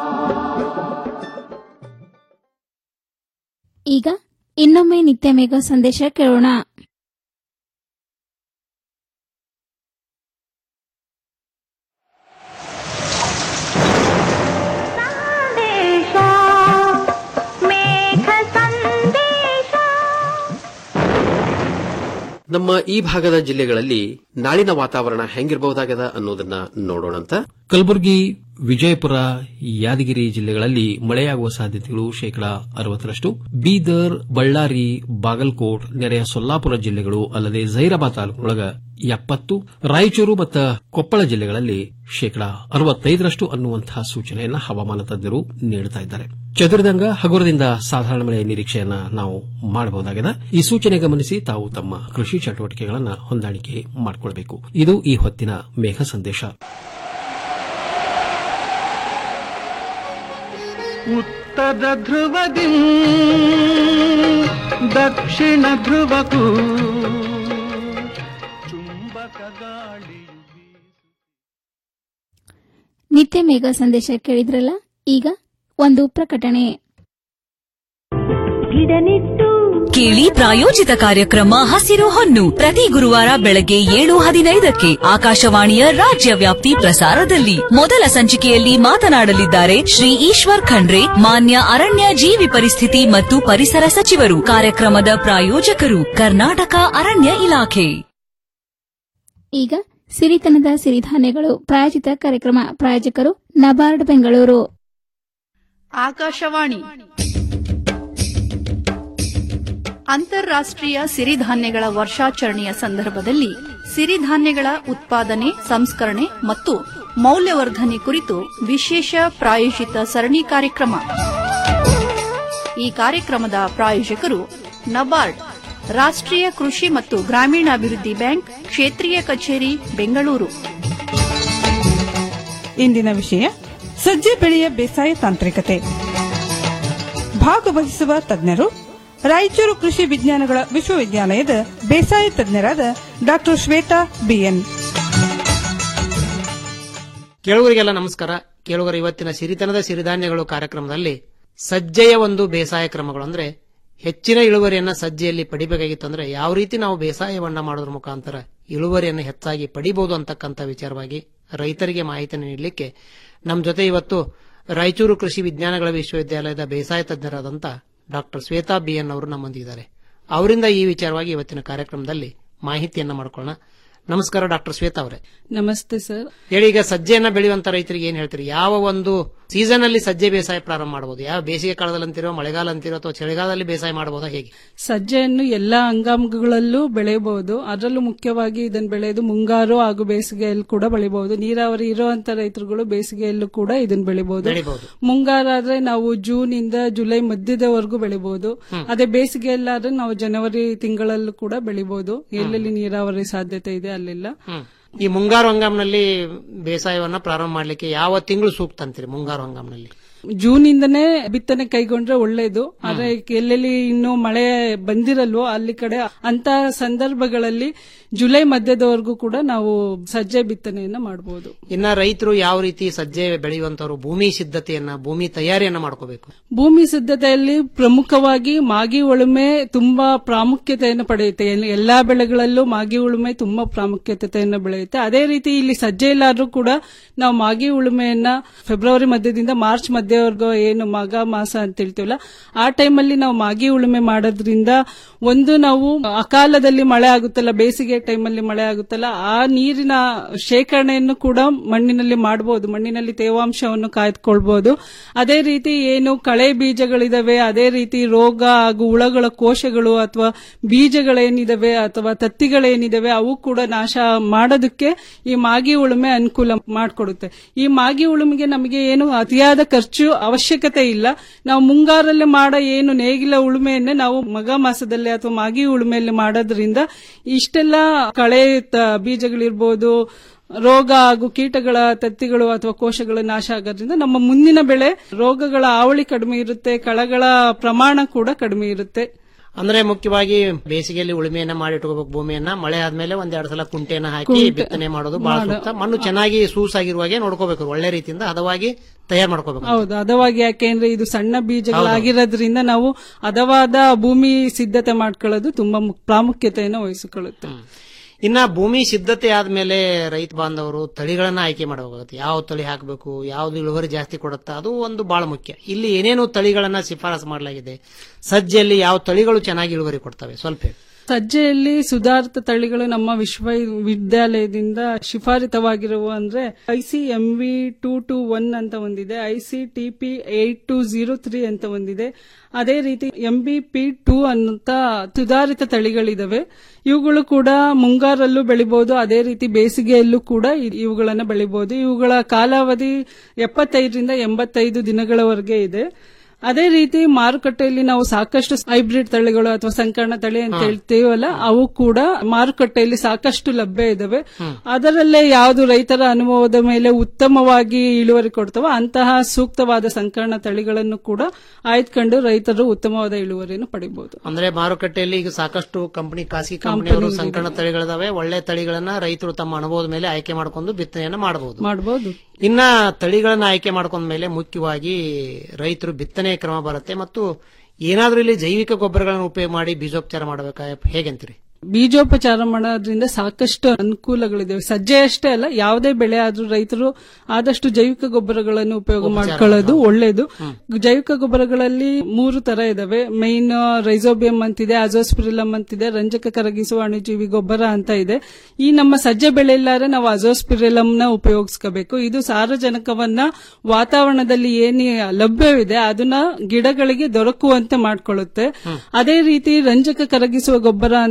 ಈಗ ಇನ್ನೊಮ್ಮೆ ನಿತ್ಯ ಮೇಘ ಸಂದೇಶ ಕೇಳೋಣ ಸಂದೇಶ ಮೇಘ ಸಂದೇಶ ನಮ್ಮ ಈ ಭಾಗದ ಜಿಲ್ಲೆಗಳಲ್ಲಿ ನಾಳಿನ ವಾತಾವರಣ ಹೆಂಗಿರಬಹುದಾಗದ ಅನ್ನೋದನ್ನ ನೋಡೋಣಂತ ಕಲಬುರಗಿ ವಿಜಯಪುರ ಯಾದಗಿರಿ ಜಿಲ್ಲೆಗಳಲ್ಲಿ ಮಳೆಯಾಗುವ ಸಾಧ್ಯತೆಗಳು ಶೇಕಡಾ ಅರವತ್ತರಷ್ಟು ಬೀದರ್ ಬಳ್ಳಾರಿ ಬಾಗಲಕೋಟ್ ನೆರೆಯ ಸೊಲ್ಲಾಪುರ ಜಿಲ್ಲೆಗಳು ಅಲ್ಲದೆ ಜೈರಾಬಾದ್ ತಾಲೂಕಿನೊಳಗ ಎಪ್ಪತ್ತು ರಾಯಚೂರು ಮತ್ತು ಕೊಪ್ಪಳ ಜಿಲ್ಲೆಗಳಲ್ಲಿ ಶೇಕಡಾ ಅರವತ್ತೈದರಷ್ಟು ಅನ್ನುವಂತಹ ಸೂಚನೆಯನ್ನ ಹವಾಮಾನ ತಜ್ಞರು ನೀಡುತ್ತಾ ಇದ್ದಾರೆ ಚದುರಿದಂಗ ಹಗುರದಿಂದ ಸಾಧಾರಣ ಮಳೆಯ ನಿರೀಕ್ಷೆಯನ್ನ ನಾವು ಮಾಡಬಹುದಾಗಿದೆ ಈ ಸೂಚನೆ ಗಮನಿಸಿ ತಾವು ತಮ್ಮ ಕೃಷಿ ಚಟುವಟಿಕೆಗಳನ್ನು ಹೊಂದಾಣಿಕೆ ಮಾಡಿಕೊಳ್ಳಬೇಕು ಇದು ಈ ಹೊತ್ತಿನ ಮೇಘ ಸಂದೇಶ ಉತ್ತರ ಧ್ರುವದಿ ದಕ್ಷಿಣ ಧ್ರುವಕ್ಕೂ ಚುಂಬಕ ಗಾಳಿಯು ನಿತ್ಯ ಮೇಘ ಸಂದೇಶ ಕೇಳಿದ್ರಲ್ಲ ಈಗ ಒಂದು ಪ್ರಕಟಣೆ ಗಿಡನಿಟ್ಟು ಕೇಳಿ ಪ್ರಾಯೋಜಿತ ಕಾರ್ಯಕ್ರಮ ಹಸಿರು ಹೊನ್ನು ಪ್ರತಿ ಗುರುವಾರ ಬೆಳಗ್ಗೆ ಏಳು ಹದಿನೈದಕ್ಕೆ ಆಕಾಶವಾಣಿಯ ರಾಜ್ಯ ವ್ಯಾಪ್ತಿ ಪ್ರಸಾರದಲ್ಲಿ ಮೊದಲ ಸಂಚಿಕೆಯಲ್ಲಿ ಮಾತನಾಡಲಿದ್ದಾರೆ ಶ್ರೀ ಈಶ್ವರ್ ಖಂಡ್ರೆ ಮಾನ್ಯ ಅರಣ್ಯ ಜೀವಿ ಪರಿಸ್ಥಿತಿ ಮತ್ತು ಪರಿಸರ ಸಚಿವರು ಕಾರ್ಯಕ್ರಮದ ಪ್ರಾಯೋಜಕರು ಕರ್ನಾಟಕ ಅರಣ್ಯ ಇಲಾಖೆ ಈಗ ಸಿರಿತನದ ಸಿರಿಧಾನ್ಯಗಳು ಪ್ರಾಯೋಜಿತ ಕಾರ್ಯಕ್ರಮ ಪ್ರಾಯೋಜಕರು ನಬಾರ್ಡ್ ಬೆಂಗಳೂರು ಆಕಾಶವಾಣಿ ಅಂತಾರಾಷ್ಟ್ರೀಯ ಸಿರಿಧಾನ್ಯಗಳ ವರ್ಷಾಚರಣೆಯ ಸಂದರ್ಭದಲ್ಲಿ ಸಿರಿಧಾನ್ಯಗಳ ಉತ್ಪಾದನೆ ಸಂಸ್ಕರಣೆ ಮತ್ತು ಮೌಲ್ಯವರ್ಧನೆ ಕುರಿತು ವಿಶೇಷ ಪ್ರಾಯೋಜಿತ ಸರಣಿ ಕಾರ್ಯಕ್ರಮ ಈ ಕಾರ್ಯಕ್ರಮದ ಪ್ರಾಯೋಜಕರು ನಬಾರ್ಡ್ ರಾಷ್ಟ್ರೀಯ ಕೃಷಿ ಮತ್ತು ಗ್ರಾಮೀಣಾಭಿವೃದ್ಧಿ ಬ್ಯಾಂಕ್ ಕ್ಷೇತ್ರೀಯ ಕಚೇರಿ ಬೆಂಗಳೂರು ಇಂದಿನ ವಿಷಯ ಸಜ್ಜೆ ಬೆಳೆಯ ಬೇಸಾಯ ತಾಂತ್ರಿಕತೆ ಭಾಗವಹಿಸುವ ತಜ್ಞರು ರಾಯಚೂರು ಕೃಷಿ ವಿಜ್ಞಾನಗಳ ವಿಶ್ವವಿದ್ಯಾಲಯದ ಬೇಸಾಯ ತಜ್ಞರಾದ ಡಾ ಶ್ವೇತಾ ಬಿಎನ್ ಕೇಳುಗರಿಗೆಲ್ಲ ನಮಸ್ಕಾರ ಕೇಳುಗರ ಇವತ್ತಿನ ಸಿರಿತನದ ಸಿರಿಧಾನ್ಯಗಳು ಕಾರ್ಯಕ್ರಮದಲ್ಲಿ ಸಜ್ಜೆಯ ಒಂದು ಬೇಸಾಯ ಕ್ರಮಗಳು ಅಂದ್ರೆ ಹೆಚ್ಚಿನ ಇಳುವರಿಯನ್ನ ಸಜ್ಜೆಯಲ್ಲಿ ಪಡಿಬೇಕಾಗಿತ್ತು ಅಂದ್ರೆ ಯಾವ ರೀತಿ ನಾವು ಬೇಸಾಯವನ್ನ ಮಾಡೋದ್ರ ಮುಖಾಂತರ ಇಳುವರಿಯನ್ನು ಹೆಚ್ಚಾಗಿ ಪಡಿಬಹುದು ಅಂತಕ್ಕಂಥ ವಿಚಾರವಾಗಿ ರೈತರಿಗೆ ಮಾಹಿತಿಯನ್ನು ನೀಡಲಿಕ್ಕೆ ನಮ್ಮ ಜೊತೆ ಇವತ್ತು ರಾಯಚೂರು ಕೃಷಿ ವಿಜ್ಞಾನಗಳ ವಿಶ್ವವಿದ್ಯಾಲಯದ ಬೇಸಾಯ ತಜ್ಞರಾದಂಥ ಡಾಕ್ಟರ್ ಶ್ವೇತಾ ಬಿ ಎನ್ ಅವರು ನಮ್ಮೊಂದಿದ್ದಾರೆ ಅವರಿಂದ ಈ ವಿಚಾರವಾಗಿ ಇವತ್ತಿನ ಕಾರ್ಯಕ್ರಮದಲ್ಲಿ ಮಾಹಿತಿಯನ್ನ ಮಾಡ್ಕೊಳ್ಳೋಣ ನಮಸ್ಕಾರ ಡಾಕ್ಟರ್ ಶ್ವೇತಾ ಅವರೇ ನಮಸ್ತೆ ಸರ್ ಹೇಳಿ ಈಗ ಸಜ್ಜೆಯನ್ನ ಬೆಳೆಯುವಂತ ರೈತರಿಗೆ ಏನ್ ಹೇಳ್ತೀರಿ ಯಾವ ಒಂದು ಸೀಸನ್ ಅಲ್ಲಿ ಸಜ್ಜೆ ಬೇಸಾಯ ಪ್ರಾರಂಭ ಮಾಡಬಹುದು ಯಾವ ಬೇಸಿಗೆ ಕಾಲದಲ್ಲಿ ಅಂತಿರೋ ಮಳೆಗಾಲ ಅಂತಿರೋ ಅಥವಾ ಚಳಿಗಾಲದಲ್ಲಿ ಬೇಸಾಯ ಮಾಡಬಹುದಾ ಹೇಗೆ ಸಜ್ಜೆಯನ್ನು ಎಲ್ಲಾ ಅಂಗಾಂಗಗಳಲ್ಲೂ ಬೆಳೆಯಬಹುದು ಅದರಲ್ಲೂ ಮುಖ್ಯವಾಗಿ ಇದನ್ನು ಬೆಳೆಯೋದು ಮುಂಗಾರು ಹಾಗೂ ಬೇಸಿಗೆಯಲ್ಲಿ ಕೂಡ ಬೆಳೆಯಬಹುದು ನೀರಾವರಿ ಇರುವಂತ ರೈತರುಗಳು ಬೇಸಿಗೆಯಲ್ಲೂ ಕೂಡ ಇದನ್ನು ಬೆಳಿಬಹುದು ಬೆಳಿಬಹುದು ಮುಂಗಾರಾದ್ರೆ ನಾವು ಜೂನ್ ಇಂದ ಜುಲೈ ಮಧ್ಯದವರೆಗೂ ಬೆಳಿಬಹುದು ಅದೇ ಬೇಸಿಗೆಯಲ್ಲಾದ್ರೆ ನಾವು ಜನವರಿ ತಿಂಗಳಲ್ಲೂ ಕೂಡ ಬೆಳಿಬಹುದು ಎಲ್ಲೆಲ್ಲಿ ನೀರಾವರಿ ಸಾಧ್ಯತೆ ಇದೆ ಅಲ್ಲೆಲ್ಲ ಹ್ಮ್ ಈ ಮುಂಗಾರು ಹಂಗಾಮ್ನಲ್ಲಿ ಬೇಸಾಯವನ್ನ ಪ್ರಾರಂಭ ಮಾಡ್ಲಿಕ್ಕೆ ಯಾವ ತಿಂಗಳು ಸೂಕ್ತ ಅಂತೀರಿ ಮುಂಗಾರು ಹಂಗಾಮ್ನಲ್ಲಿ ಜೂನ್ ಇಂದನೇ ಬಿತ್ತನೆ ಕೈಗೊಂಡ್ರೆ ಒಳ್ಳೇದು ಆದ್ರೆ ಎಲ್ಲೆಲ್ಲಿ ಇನ್ನು ಮಳೆ ಬಂದಿರಲ್ವೋ ಅಲ್ಲಿ ಕಡೆ ಅಂತ ಸಂದರ್ಭಗಳಲ್ಲಿ ಜುಲೈ ಮಧ್ಯದವರೆಗೂ ಕೂಡ ನಾವು ಸಜ್ಜೆ ಬಿತ್ತನೆಯನ್ನ ಮಾಡಬಹುದು ಇನ್ನ ರೈತರು ಯಾವ ರೀತಿ ಸಜ್ಜೆ ಬೆಳೆಯುವಂತವ್ರು ಭೂಮಿ ಸಿದ್ಧತೆಯನ್ನ ಭೂಮಿ ತಯಾರಿಯನ್ನ ಮಾಡ್ಕೋಬೇಕು ಭೂಮಿ ಸಿದ್ಧತೆಯಲ್ಲಿ ಪ್ರಮುಖವಾಗಿ ಮಾಗಿ ಉಳುಮೆ ತುಂಬಾ ಪ್ರಾಮುಖ್ಯತೆಯನ್ನು ಪಡೆಯುತ್ತೆ ಎಲ್- ಎಲ್ಲಾ ಬೆಳೆಗಳಲ್ಲೂ ಮಾಗಿ ಉಳುಮೆ ತುಂಬಾ ಪ್ರಾಮುಖ್ಯತೆಯನ್ನು ಬೆಳೆಯುತ್ತೆ ಅದೇ ರೀತಿ ಇಲ್ಲಿ ಸಜ್ಜೆಯಲ್ಲಾದ್ರೂ ಕೂಡ ನಾವು ಮಾಗಿ ಉಳುಮೆಯನ್ನ ಫೆಬ್ರವರಿ ಮಧ್ಯದಿಂದ ಮಾರ್ಚ್ ಮಧ್ಯವರೆಗೂ ಏನು ಮಾಘ ಮಾಸ ಅಂತ ಹೇಳ್ತೀವಲ್ಲ ಆ ಟೈಮಲ್ಲಿ ನಾವು ಮಾಗಿ ಉಳುಮೆ ಮಾಡೋದ್ರಿಂದ ಒಂದು ನಾವು ಅಕಾಲದಲ್ಲಿ ಮಳೆ ಆಗುತ್ತಲ್ಲ ಬೇಸಿಗೆ ಟೈಮಲ್ಲಿ ಮಳೆ ಆಗುತ್ತಲ್ಲ ಆ ನೀರಿನ ಶೇಖರಣೆಯನ್ನು ಕೂಡ ಮಣ್ಣಿನಲ್ಲಿ ಮಾಡಬಹುದು ಮಣ್ಣಿನಲ್ಲಿ ತೇವಾಂಶವನ್ನು ಕಾಯ್ದುಕೊಳ್ಬಹುದು ಅದೇ ರೀತಿ ಏನು ಕಳೆ ಬೀಜಗಳಿದಾವೆ ಅದೇ ರೀತಿ ರೋಗ ಹಾಗೂ ಹುಳಗಳ ಕೋಶಗಳು ಅಥವಾ ಬೀಜಗಳೇನಿದಾವೆ ಅಥವಾ ತತ್ತಿಗಳೇನಿದಾವೆ ಅವು ಕೂಡ ನಾಶ ಮಾಡೋದಕ್ಕೆ ಈ ಮಾಗಿ ಉಳುಮೆ ಅನುಕೂಲ ಮಾಡಿಕೊಡುತ್ತೆ ಈ ಮಾಗಿ ಉಳುಮೆಗೆ ನಮಗೆ ಏನು ಅತಿಯಾದ ಖರ್ಚು ಅವಶ್ಯಕತೆ ಇಲ್ಲ ನಾವು ಮುಂಗಾರಲ್ಲಿ ಮಾಡೋ ಏನು ನೇಗಿಲ ಉಳುಮೆಯನ್ನೇ ನಾವು ಮಗ ಮಾಸದಲ್ಲಿ ಅಥವಾ ಮಾಗಿ ಉಳುಮೆಯಲ್ಲಿ ಮಾಡೋದ್ರಿಂದ ಇಷ್ಟೆಲ್ಲ ಕಳೆ ತ- ಬೀಜಗಳಿರ್ಬೋದು ರೋಗ ಹಾಗೂ ಕೀಟಗಳ ತತ್ತಿಗಳು ಅಥವಾ ಕೋಶಗಳ ನಾಶ ಆಗೋದ್ರಿಂದ ನಮ್ಮ ಮುಂದಿನ ಬೆಳೆ ರೋಗಗಳ ಹಾವಳಿ ಕಡಿಮೆ ಇರುತ್ತೆ ಕಳೆಗಳ ಪ್ರಮಾಣ ಕೂಡ ಕಡಿಮೆ ಇರುತ್ತೆ ಅಂದ್ರೆ ಮುಖ್ಯವಾಗಿ ಬೇಸಿಗೆಯಲ್ಲಿ ಉಳುಮೆಯನ್ನ ಮಾಡಿ ಇಟ್ಕೋಬೇಕು ಭೂಮಿಯನ್ನ ಮಳೆ ಆದ್ಮೇಲೆ ಒಂದೆರಡು ಸಲ ಕುಂಟೆಯನ್ನ ಹಾಕಿ ಕುಂಟೆ. ಬಿತ್ತನೆ ಮಾಡೋದು ಬಹಳ ಮಾಡು. ಸೂಕ್ತ ಮಣ್ಣು ಚೆನ್ನಾಗಿ ಸೂಸಾಗಿರುವಾಗೆ ನೋಡ್ಕೋಬೇಕು ಒಳ್ಳೆ ರೀತಿಯಿಂದ ಹದವಾಗಿ ತಯಾರು ಮಾಡ್ಕೋಬೇಕು ಹೌದು ಹದವಾಗಿ ಯಾಕೆಂದ್ರೆ ಇದು ಸಣ್ಣ ಬೀಜಗಳಾಗಿರೋದ್ರಿಂದ ನಾವು ಹದವಾದ ಭೂಮಿ ಸಿದ್ಧತೆ ಮಾಡ್ಕೊಳ್ಳೋದು ತುಂಬಾ ಮು- ಪ್ರಾಮುಖ್ಯತೆಯನ್ನು ವಹಿಸಿಕೊಳ್ಳುತ್ತೆ ಇನ್ನ ಭೂಮಿ ಸಿದ್ಧತೆ ಆದ್ಮೇಲೆ ರೈತ ಬಾಂಧವರು ತಳಿಗಳನ್ನ ಆಯ್ಕೆ ಮಾಡಬೇಕಾಗುತ್ತೆ ಯಾವ ತಳಿ ಹಾಕಬೇಕು ಯಾವ್ದು ಇಳುವರಿ ಜಾಸ್ತಿ ಕೊಡುತ್ತಾ ಅದು ಒಂದು ಬಹಳ ಮುಖ್ಯ ಇಲ್ಲಿ ಏನೇನು ತಳಿಗಳನ್ನ ಶಿಫಾರಸು ಮಾಡಲಾಗಿದೆ ಸಜ್ಜೆಯಲ್ಲಿ ಯಾವ ತಳಿಗಳು ಚೆನ್ನಾಗಿ ಇಳುವರಿ ಕೊಡ್ತವೆ ಸ್ವಲ್ಪ ಹೇಳಿ. ಸಜ್ಜೆಯಲ್ಲಿ ಸುಧಾರಿತ ತಳಿಗಳು ನಮ್ಮ ವಿಶ್ವವಿದ್ಯಾಲಯದಿಂದ ಶಿಫಾರಿತವಾಗಿರುವ ಅಂದ್ರೆ IC MV two two one ಅಂತ ಒಂದಿದೆ IC TP eight two zero three ಅಂತ ಒಂದಿದೆ ಅದೇ ರೀತಿ ಎಂಬಿ ಪಿ ಟೂ ಅಂತ ಸುಧಾರಿತ ತಳಿಗಳಿದಾವೆ ಇವುಗಳು ಕೂಡ ಮುಂಗಾರಲ್ಲೂ ಬೆಳಿಬಹುದು ಅದೇ ರೀತಿ ಬೇಸಿಗೆಯಲ್ಲೂ ಕೂಡ ಇ- ಇವುಗಳನ್ನ ಬೆಳಿಬಹುದು ಇವುಗಳ ಕಾಲಾವಧಿ ಎಪ್ಪತ್ತೈದರಿಂದ ಎಂಬತ್ತೈದು ದಿನಗಳವರೆಗೆ ಇದೆ ಅದೇ ರೀತಿ ಮಾರುಕಟ್ಟೆಯಲ್ಲಿ ನಾವು ಸಾಕಷ್ಟು ಹೈಬ್ರಿಡ್ ತಳಿಗಳು ಅಥವಾ ಸಂಕರಣ ತಳಿ ಅಂತ ಹೇಳ್ತೀವಲ್ಲ ಅವು ಕೂಡ ಮಾರುಕಟ್ಟೆಯಲ್ಲಿ ಸಾಕಷ್ಟು ಲಭ್ಯ ಇದಾವೆ ಅದರಲ್ಲೇ ಯಾವುದು ರೈತರ ಅನುಭವದ ಮೇಲೆ ಉತ್ತಮವಾಗಿ ಇಳುವರಿ ಕೊಡ್ತವೋ ಅಂತಹ ಸೂಕ್ತವಾದ ಸಂಕರಣ ತಳಿಗಳನ್ನು ಕೂಡ ಆಯ್ದುಕೊಂಡು ರೈತರು ಉತ್ತಮವಾದ ಇಳುವರಿಯನ್ನು ಪಡಿಬಹುದು ಅಂದ್ರೆ ಮಾರುಕಟ್ಟೆಯಲ್ಲಿ ಈಗ ಸಾಕಷ್ಟು ಕಂಪನಿ ಖಾಸಗಿ ಕಂಪನಿಯವರು ಸಂಕರಣ ತಳಿಗಳಿದಾವೆ ಒಳ್ಳೆ ತಳಿಗಳನ್ನ ರೈತರು ತಮ್ಮ ಅನುಭವದ ಮೇಲೆ ಆಯ್ಕೆ ಮಾಡಿಕೊಂಡು ಬಿತ್ತನೆಯನ್ನ ಮಾಡಬಹುದು ಮಾಡಬಹುದು ಇನ್ನ ತಳಿಗಳನ್ನ ಆಯ್ಕೆ ಮಾಡ್ಕೊಂಡ ಮೇಲೆ ಮುಖ್ಯವಾಗಿ ರೈತರು ಬಿತ್ತನೆ ಕ್ರಮ ಬರುತ್ತೆ ಮತ್ತು ಏನಾದ್ರೂ ಇಲ್ಲಿ ಜೈವಿಕ ಗೊಬ್ಬರಗಳನ್ನು ಉಪಯೋಗ ಮಾಡಿ ಬೀಜೋಪಚಾರ ಮಾಡಬೇಕಾ ಹೇಗಂತೀರಿ ಬೀಜೋಪಚಾರ ಮಾಡೋದ್ರಿಂದ ಸಾಕಷ್ಟು ಅನುಕೂಲಗಳಿದೆ ಸಜ್ಜೆ ಅಷ್ಟೇ ಅಲ್ಲ ಯಾವುದೇ ಬೆಳೆ ಆದ್ರೂ ರೈತರು ಆದಷ್ಟು ಜೈವಿಕ ಗೊಬ್ಬರಗಳನ್ನು ಉಪಯೋಗ ಮಾಡ್ಕೊಳ್ಳೋದು ಒಳ್ಳೇದು ಜೈವಿಕ ಗೊಬ್ಬರಗಳಲ್ಲಿ ಮೂರು ತರ ಇದಾವೆ ಮೈನ್ ರೈಸೋಬಿಯಂ ಅಂತಿದೆ ಅಜೋಸ್ಪಿರಿಲಮ್ ಅಂತಿದೆ ರಂಜಕ ಕರಗಿಸುವ ಅಣುಜೀವಿ ಗೊಬ್ಬರ ಅಂತ ಇದೆ ಈ ನಮ್ಮ ಸಜ್ಜೆ ಬೆಳೆಯಲ್ಲಾರೆ ನಾವು ಅಜೋಸ್ಪಿರಿಲಮ್ ನ ಉಪಯೋಗಿಸ್ಕೋಬೇಕು ಇದು ಸಾರಜನಕವನ್ನ ವಾತಾವರಣದಲ್ಲಿ ಏನೇ ಲಭ್ಯವಿದೆ ಅದನ್ನ ಗಿಡಗಳಿಗೆ ದೊರಕುವಂತೆ ಮಾಡ್ಕೊಳ್ಳುತ್ತೆ ಅದೇ ರೀತಿ ರಂಜಕ ಕರಗಿಸುವ ಗೊಬ್ಬರ ಅಂತ ಏನಿದೆ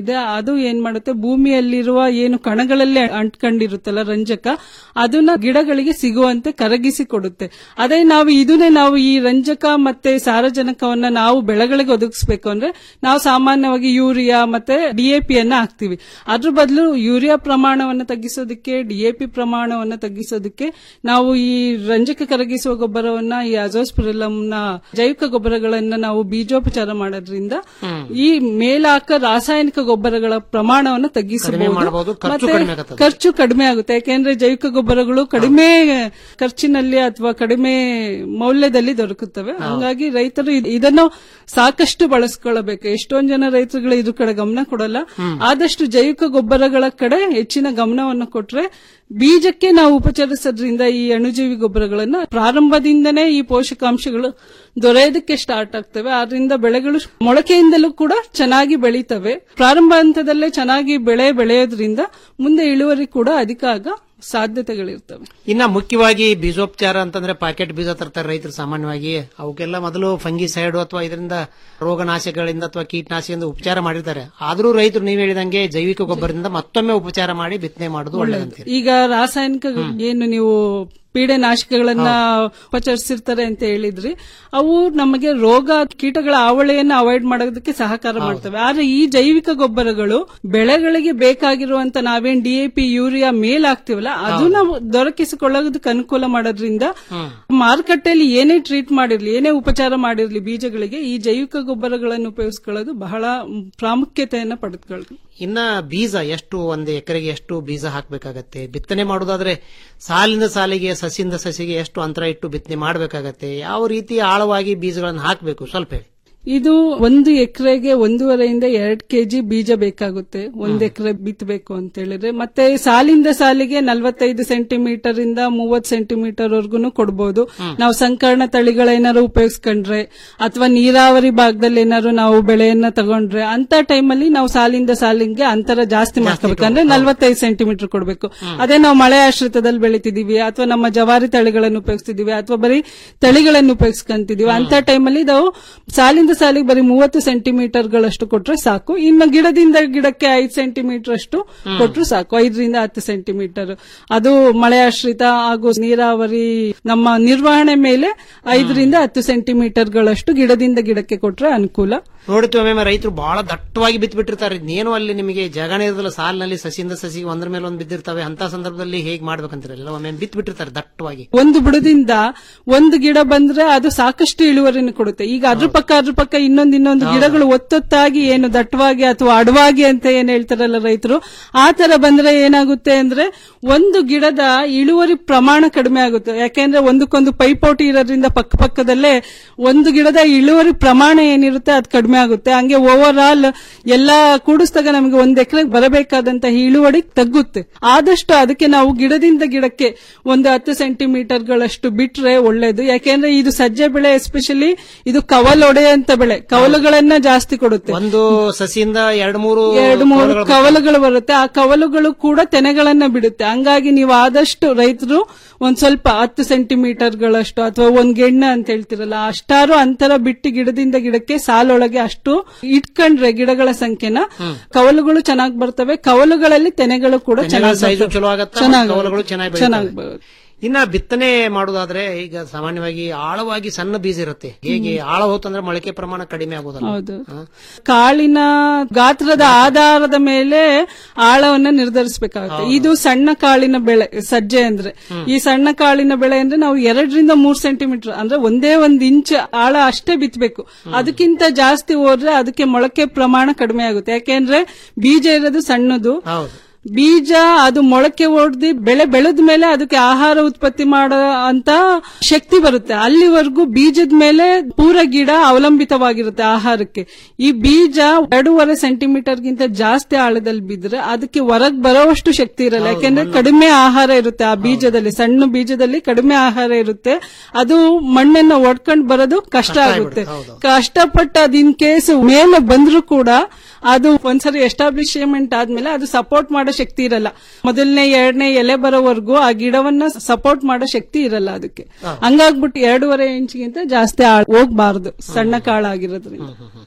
ಏನಿದೆ ಅದು ಏನ್ ಮಾಡುತ್ತೆ ಭೂಮಿಯಲ್ಲಿರುವ ಏನು ಕಣಗಳಲ್ಲಿ ಅಂಟ್ಕೊಂಡಿರುತ್ತಲ್ಲ ರಂಜಕ ಅದನ್ನ ಗಿಡಗಳಿಗೆ ಸಿಗುವಂತೆ ಕರಗಿಸಿ ಕೊಡುತ್ತೆ ಅದೇ ನಾವು ಇದನ್ನೇ ನಾವು ಈ ರಂಜಕ ಮತ್ತೆ ಸಾರಜನಕವನ್ನ ನಾವು ಬೆಳೆಗಳಿಗೆ ಒದಗಿಸ್ಬೇಕು ಅಂದ್ರೆ ನಾವು ಸಾಮಾನ್ಯವಾಗಿ ಯೂರಿಯಾ ಮತ್ತೆ ಡಿಎಪಿ ಅನ್ನ ಹಾಕ್ತಿವಿ ಅದ್ರ ಬದಲು ಯೂರಿಯಾ ಪ್ರಮಾಣವನ್ನು ತಗ್ಗಿಸೋದಕ್ಕೆ ಡಿಎಪಿ ಪ್ರಮಾಣವನ್ನು ತಗ್ಗಿಸೋದಕ್ಕೆ ನಾವು ಈ ರಂಜಕ ಕರಗಿಸುವ ಗೊಬ್ಬರವನ್ನ ಈ ಅಜೋಸ್ಪಿರಲಂನ ಜೈವಿಕ ಗೊಬ್ಬರಗಳನ್ನ ನಾವು ಬೀಜೋಪಚಾರ ಮಾಡೋದ್ರಿಂದ ಈ ಮೇಲಾಕ ರಾಸಾಯನಿಕ ಗೊಬ್ಬರಗಳ ಪ್ರಮಾಣವನ್ನು ಕಡಿಮೆ ತಗ್ಗಿಸಬಹುದು ಮಾಡಬಹುದು, ಖರ್ಚು ಮತ್ತೆ ಕಡಿಮೆ ಆಗತ್ತದೆ. ಖರ್ಚು ಕಡಿಮೆ ಆಗುತ್ತೆ ಯಾಕೆಂದ್ರೆ ಜೈವಿಕ ಗೊಬ್ಬರಗಳು ಕಡಿಮೆ ಖರ್ಚಿನಲ್ಲಿ ಅಥವಾ ಕಡಿಮೆ ಮೌಲ್ಯದಲ್ಲಿ ದೊರಕುತ್ತವೆ ಹಂಗಾಗಿ ರೈತರು ಇದ್- ಇದನ್ನು ಸಾಕಷ್ಟು ಬಳಸ್ಕೊಳ್ಳಬೇಕು ಎಷ್ಟೊಂದ್ ಜನ ರೈತರುಗಳು ಇದ್ರ ಕಡೆ ಗಮನ ಕೊಡಲ್ಲ ಆದಷ್ಟು ಜೈವಿಕ ಗೊಬ್ಬರಗಳ ಕಡೆ ಹೆಚ್ಚಿನ ಗಮನವನ್ನು ಕೊಟ್ರೆ ಬೀಜಕ್ಕೆ ನಾವು ಉಪಚರಿಸೋದ್ರಿಂದ ಈ ಅಣುಜೀವಿ ಗೊಬ್ಬರಗಳನ್ನ ಪ್ರಾರಂಭದಿಂದನೇ ಈ ಪೋಷಕಾಂಶಗಳು ದೊರೆಯೋದಕ್ಕೆ ಸ್ಟಾರ್ಟ್ ಆಗ್ತವೆ ಆದ್ರಿಂದ ಬೆಳೆಗಳು ಮೊಳಕೆಯಿಂದಲೂ ಕೂಡ ಚೆನ್ನಾಗಿ ಬೆಳೀತವೆ ಪ್ರಾರಂಭ ಹಂತದಲ್ಲೇ ಚೆನ್ನಾಗಿ ಬೆಳೆ ಬೆಳೆಯೋದ್ರಿಂದ ಮುಂದೆ ಇಳುವರಿ ಕೂಡ ಅಧಿಕ ಆಗ ಸಾಧ್ಯತೆಗಳಿರ್ತವೆ ಇನ್ನ ಮುಖ್ಯವಾಗಿ ಬೀಜೋಪಚಾರ ಅಂತಂದ್ರೆ ಪ್ಯಾಕೆಟ್ ಬೀಜ ತರ್ತಾರೆ ರೈತರು ಸಾಮಾನ್ಯವಾಗಿ ಅವಕ್ಕೆಲ್ಲ ಮೊದಲು ಫಂಗಿಸೈಡ್ ಅಥವಾ ಇದರಿಂದ ರೋಗನಾಶಕಗಳಿಂದ ಅಥವಾ ಕೀಟನಾಶಕದಿಂದ ಉಪಚಾರ ಮಾಡಿರ್ತಾರೆ ಆದ್ರೂ ರೈತರು ನೀವು ಹೇಳಿದಂಗೆ ಜೈವಿಕ ಗೊಬ್ಬರದಿಂದ ಮತ್ತೊಮ್ಮೆ ಉಪಚಾರ ಮಾಡಿ ಬಿತ್ತನೆ ಮಾಡೋದು ಒಳ್ಳೆಯದಂತೆ ಈಗ ರಾಸಾಯನಿಕ ಏನು ನೀವು ಪೀಡೆ ನಾಶಕಗಳನ್ನ ಉಪಚರಿಸಿರ್ತಾರೆ ಅಂತ ಹೇಳಿದ್ರಿ ಅವು ನಮಗೆ ರೋಗ ಕೀಟಗಳ ಆವಳೆಯನ್ನ ಅವಾಯ್ಡ್ ಮಾಡೋದಕ್ಕೆ ಸಹಕಾರ ಮಾಡ್ತವೆ ಆದ್ರೆ ಈ ಜೈವಿಕ ಗೊಬ್ಬರಗಳು ಬೆಳೆಗಳಿಗೆ ಬೇಕಾಗಿರುವಂತ ನಾವೇನ್ ಡಿಎಪಿ ಯೂರಿಯಾ ಮೇಲ್ ಹಾಕ್ತಿವಲ್ಲ ಅದನ್ನ ದೊರಕಿಸಿಕೊಳ್ಳೋದಕ್ಕೆ ಅನುಕೂಲ ಮಾಡೋದ್ರಿಂದ ಮಾರುಕಟ್ಟೆಯಲ್ಲಿ ಏನೇ ಟ್ರೀಟ್ ಮಾಡಿರ್ಲಿ ಏನೇ ಉಪಚಾರ ಮಾಡಿರ್ಲಿ ಬೀಜಗಳಿಗೆ ಈ ಜೈವಿಕ ಗೊಬ್ಬರಗಳನ್ನು ಉಪಯೋಗಿಸ್ಕೊಳ್ಳೋದು ಬಹಳ ಪ್ರಾಮುಖ್ಯತೆಯನ್ನ ಪಡೆದುಕೊಳ್ಳಿ ಇನ್ನ ಬೀಜ ಎಷ್ಟು ಒಂದು ಎಕರೆಗೆ ಎಷ್ಟು ಬೀಜ ಹಾಕಬೇಕಾಗತ್ತೆ ಬಿತ್ತನೆ ಮಾಡೋದಾದ್ರೆ ಸಾಲಿಂದ ಸಾಲಿಗೆ ಸಸಿಯಿಂದ ಸಸಿಗೆ ಎಷ್ಟು ಅಂತರ ಇಟ್ಟು ಬಿತ್ತನೆ ಮಾಡಬೇಕಾಗತ್ತೆ ಯಾವ ರೀತಿ ಆಳವಾಗಿ ಬೀಜಗಳನ್ನು ಹಾಕಬೇಕು ಸ್ವಲ್ಪ ಹೇಳಿ ಇದು ಒಂದು ಎಕರೆಗೆ ಒಂದೂವರೆಯಿಂದ ಎರಡ್ ಕೆಜಿ ಬೀಜ ಬೇಕಾಗುತ್ತೆ ಒಂದ್ ಎಕರೆ ಬಿತ್ತಬೇಕು ಅಂತ ಹೇಳಿದ್ರೆ ಮತ್ತೆ ಸಾಲಿಂದ ಸಾಲಿಗೆ ನಲವತ್ತೈದು ಸೆಂಟಿಮೀಟರ್ ಇಂದ ಮೂವತ್ ಸೆಂಟಿಮೀಟರ್ ವರ್ಗುನು ಕೊಡಬಹುದು ನಾವು ಸಂಕರ್ಣ ತಳಿಗಳೇನಾದ್ರು ಉಪಯೋಗಿಸ್ಕೊಂಡ್ರೆ ಅಥವಾ ನೀರಾವರಿ ಭಾಗದಲ್ಲಿ ಏನಾದ್ರು ನಾವು ಬೆಳೆಯನ್ನ ತಗೊಂಡ್ರೆ ಅಂತ ಟೈಮಲ್ಲಿ ನಾವು ಸಾಲಿಂದ ಸಾಲಿಗೆ ಅಂತರ ಜಾಸ್ತಿ ಮಾಡ್ಕೋಬೇಕು ಅಂದ್ರೆ ನಲವತ್ತೈದು ಸೆಂಟಿಮೀಟರ್ ಕೊಡಬೇಕು ಅದೇ ನಾವು ಮಳೆ ಆಶ್ರಿತದಲ್ಲಿ ಬೆಳಿತಿದೀವಿ ಅಥವಾ ನಮ್ಮ ಜವಾರಿ ತಳಿಗಳನ್ನು ಉಪಯೋಗಿಸ್ತಿದೀವಿ ಅಥವಾ ಬರೀ ತಳಿಗಳನ್ನು ಉಪಯೋಗಿಸ್ಕೊಂತಿದೀವಿ ಅಂತ ಟೈಮಲ್ಲಿ ನಾವು ಸಾಲಿಂದ ಸಾಲಿಗೆ ಬರೀ ಮೂವತ್ತು ಸೆಂಟಿಮೀಟರ್ ಗಳಷ್ಟು ಕೊಟ್ರೆ ಸಾಕು ಇನ್ನು ಗಿಡದಿಂದ ಗಿಡಕ್ಕೆ ಐದು ಸೆಂಟಿಮೀಟರ್ ಅಷ್ಟು ಕೊಟ್ರು ಸಾಕು ಐದರಿಂದ ಹತ್ತು ಸೆಂಟಿಮೀಟರ್ ಅದು ಮಳೆ ಆಶ್ರಿತ ಹಾಗೂ ನೀರಾವರಿ ನಮ್ಮ ನಿರ್ವಹಣೆ ಮೇಲೆ ಐದರಿಂದ ಹತ್ತು ಸೆಂಟಿಮೀಟರ್ ಗಳಷ್ಟು ಗಿಡದಿಂದ ಗಿಡಕ್ಕೆ ಕೊಟ್ರೆ ಅನುಕೂಲ ನೋಡಿತು ಒಮ್ಮೆ ರೈತರು ಬಹಳ ದಟ್ಟವಾಗಿ ಬಿತ್ತು ಬಿಟ್ಟಿರ್ತಾರೆ ಇನ್ನೇನು ಅಲ್ಲಿ ನಿಮಗೆ ಜಾಗನೇ ಇರೋದಿಲ್ಲ ಸಾಲಿನಲ್ಲಿ ಸಸಿಯಿಂದ ಸಸಿಗೆ ಒಂದ್ರ ಮೇಲೆ ಒಂದು ಬಿದ್ದಿರ್ತವೆ ಅಂತ ಸಂದರ್ಭದಲ್ಲಿ ಹೇಗೆ ಮಾಡ್ಬೇಕಂತೀರಲ್ಲ ಒಮ್ಮೆ ಬಿತ್ತು ಬಿಟ್ಟಿರ್ತಾರೆ ದಟ್ಟವಾಗಿ ಒಂದು ಬುಡದಿಂದ ಒಂದು ಗಿಡ ಬಂದ್ರೆ ಅದು ಸಾಕಷ್ಟು ಇಳುವರಿನ ಕೊಡುತ್ತೆ ಈಗ ಅದ್ರ ಪಕ್ಕ ಅದ್ರ ಪಕ್ಕ ಇನ್ನೊಂದು ಇನ್ನೊಂದು ಗಿಡಗಳು ಒತ್ತೊತ್ತಾಗಿ ಏನು ದಟ್ಟವಾಗಿ ಅಥವಾ ಅಡವಾಗಿ ಅಂತ ಏನ್ ಹೇಳ್ತಾರಲ್ಲ ರೈತರು ಆ ತರ ಬಂದ್ರೆ ಏನಾಗುತ್ತೆ ಅಂದ್ರೆ ಒಂದು ಗಿಡದ ಇಳುವರಿ ಪ್ರಮಾಣ ಕಡಿಮೆ ಆಗುತ್ತೆ ಯಾಕೆಂದ್ರೆ ಒಂದಕ್ಕೊಂದು ಪೈಪೋಟಿ ಇರೋದ್ರಿಂದ ಪಕ್ಕ ಪಕ್ಕದಲ್ಲೇ ಒಂದು ಗಿಡದ ಇಳುವರಿ ಪ್ರಮಾಣ ಏನಿರುತ್ತೆ ಅದು ಕಡಿಮೆ ಆಗುತ್ತೆ ಹಂಗೆ ಓವರ್ ಆಲ್ ಎಲ್ಲಾ ಕೂಡಿಸಿದಾಗ ನಮಗೆ ಒಂದ್ ಎಕರೆಗೆ ಬರಬೇಕಾದಂತಹ ಇಳುವರಿ ತಗ್ಗುತ್ತೆ ಆದಷ್ಟು ಅದಕ್ಕೆ ನಾವು ಗಿಡದಿಂದ ಗಿಡಕ್ಕೆ ಒಂದು ಹತ್ತು ಸೆಂಟಿಮೀಟರ್ ಗಳಷ್ಟು ಬಿಟ್ರೆ ಒಳ್ಳೇದು ಯಾಕೆಂದ್ರೆ ಇದು ಸಜ್ಜೆ ಬೆಳೆ ಎಸ್ಪೆಷಲಿ ಇದು ಕವಲೊಡೆಯಂತ ಬೆಳೆ ಕವಲುಗಳನ್ನ ಜಾಸ್ತಿ ಕೊಡುತ್ತೆ ಒಂದು ಸಸಿಯಿಂದ ಎರಡು ಮೂರು ಎರಡು ಮೂರು ಕವಲುಗಳು ಕವಲುಗಳು ಬರುತ್ತೆ ಆ ಕವಲುಗಳು ಕೂಡ ತೆನೆಗಳನ್ನ ಬಿಡುತ್ತೆ ಹಂಗಾಗಿ ನೀವು ಆದಷ್ಟು ರೈತರು ಒಂದ್ ಸ್ವಲ್ಪ ಹತ್ತು ಸೆಂಟಿಮೀಟರ್ ಗಳಷ್ಟು ಅಥವಾ ಒಂದ್ ಗೆಣ್ಣ ಅಂತ ಹೇಳ್ತಿರಲ್ಲ ಅಷ್ಟಾರು ಅಂತರ ಬಿಟ್ಟು ಗಿಡದಿಂದ ಗಿಡಕ್ಕೆ ಸಾಲೊಳಗೆ ಅಷ್ಟು ಇಟ್ಕೊಂಡ್ರೆ ಗಿಡಗಳ ಸಂಖ್ಯೆನ ಕವಲುಗಳು ಚೆನ್ನಾಗಿ ಬರ್ತವೆ ಕವಲುಗಳಲ್ಲಿ ತೆನೆಗಳು ಕೂಡ ತೆನೆಗಳ ಚೆನ್ನಾಗಿ ಸೈಜು ಬರ್ತವೆ. ಚಲೋ ಆಗತ್ತೆ ಚೆನ್ನಾಗಿ ಕವಲುಗಳು ಚೆನ್ನಾಗಿ ಚೆನ್ನಾಗಿ ಬೆಳೀತವೆ. ಬರುತ್ತೆ. ಇನ್ನ ಬಿತ್ತನೆ ಮಾಡೋದಾದ್ರೆ ಈಗ ಸಾಮಾನ್ಯವಾಗಿ ಆಳವಾಗಿ ಸಣ್ಣ ಬೀಜ ಇರುತ್ತೆ ಹೇಗೆ ಆಳ ಹೋತಂದ್ರೆ ಮೊಳಕೆ ಪ್ರಮಾಣ ಕಡಿಮೆ ಆಗೋದಲ್ಲ ಹೌದು ಕಾಳಿನ ಗಾತ್ರದ ಆಧಾರದ ಮೇಲೆ ಆಳವನ್ನ ನಿರ್ಧರಿಸಬೇಕಾಗುತ್ತೆ ಇದು ಸಣ್ಣ ಕಾಳಿನ ಬೆಳೆ ಸಜ್ಜೆ ಅಂದ್ರೆ ಈ ಸಣ್ಣ ಕಾಳಿನ ಬೆಳೆ ಅಂದ್ರೆ ನಾವು ಎರಡರಿಂದ ಮೂರ್ ಸೆಂಟಿಮೀಟರ್ ಅಂದ್ರೆ ಒಂದೇ ಒಂದ್ ಇಂಚ್ ಆಳ ಅಷ್ಟೇ ಬಿತ್ತಬೇಕು ಅದಕ್ಕಿಂತ ಜಾಸ್ತಿ ಹೋದ್ರೆ ಅದಕ್ಕೆ ಮೊಳಕೆ ಪ್ರಮಾಣ ಕಡಿಮೆ ಆಗುತ್ತೆ ಯಾಕೆಂದ್ರೆ ಬೀಜ ಇರೋದು ಸಣ್ಣದು ಬೀಜ ಅದು ಮೊಳಕೆ ಹೊಡೆದು ಬೆಳೆ ಬೆಳೆದ ಮೇಲೆ ಅದಕ್ಕೆ ಆಹಾರ ಉತ್ಪತ್ತಿ ಮಾಡೋ ಅಂತ ಶಕ್ತಿ ಬರುತ್ತೆ ಅಲ್ಲಿವರೆಗೂ ಬೀಜದ ಮೇಲೆ ಪೂರ ಗಿಡ ಅವಲಂಬಿತವಾಗಿರುತ್ತೆ ಆಹಾರಕ್ಕೆ ಈ ಬೀಜ ಎರಡೂವರೆ ಸೆಂಟಿಮೀಟರ್ ಗಿಂತ ಜಾಸ್ತಿ ಆಳದಲ್ಲಿ ಬಿದ್ರೆ ಅದಕ್ಕೆ ಹೊರಗ್ ಬರೋವಷ್ಟು ಶಕ್ತಿ ಇರಲ್ಲ ಯಾಕೆಂದ್ರೆ ಕಡಿಮೆ ಆಹಾರ ಇರುತ್ತೆ ಆ ಬೀಜದಲ್ಲಿ ಸಣ್ಣ ಬೀಜದಲ್ಲಿ ಕಡಿಮೆ ಆಹಾರ ಇರುತ್ತೆ ಅದು ಮಣ್ಣನ್ನ ಒಡ್ಕೊಂಡ್ ಬರೋದು ಕಷ್ಟ ಆಗುತ್ತೆ ಕಷ್ಟಪಟ್ಟು ಅದ್ ಇನ್ ಕೇಸ್ ಮೇಲೆ ಬಂದ್ರೂ ಕೂಡ ಅದು ಒಂದ್ಸರಿ ಎಸ್ಟಾಬ್ಲಿಷ್ಮೆಂಟ್ ಆದ್ಮೇಲೆ ಅದು ಸಪೋರ್ಟ್ ಮಾಡೋ ಶಕ್ತಿ ಇರಲ್ಲ ಮೊದಲನೇ ಎರಡನೇ ಎಲೆ ಬರೋವರೆಗೂ ಆ ಗಿಡವನ್ನ ಸಪೋರ್ಟ್ ಮಾಡೋ ಶಕ್ತಿ ಇರಲ್ಲ ಅದಕ್ಕೆ ಹಂಗಾಗ್ಬಿಟ್ಟು ಎರಡೂವರೆ ಇಂಚ್ಗಿಂತ ಜಾಸ್ತಿ ಆಳ್ ಹೋಗ್ಬಾರ್ದು ಸಣ್ಣ ಕಾಳಾಗಿರೋದ್ರಿಂದ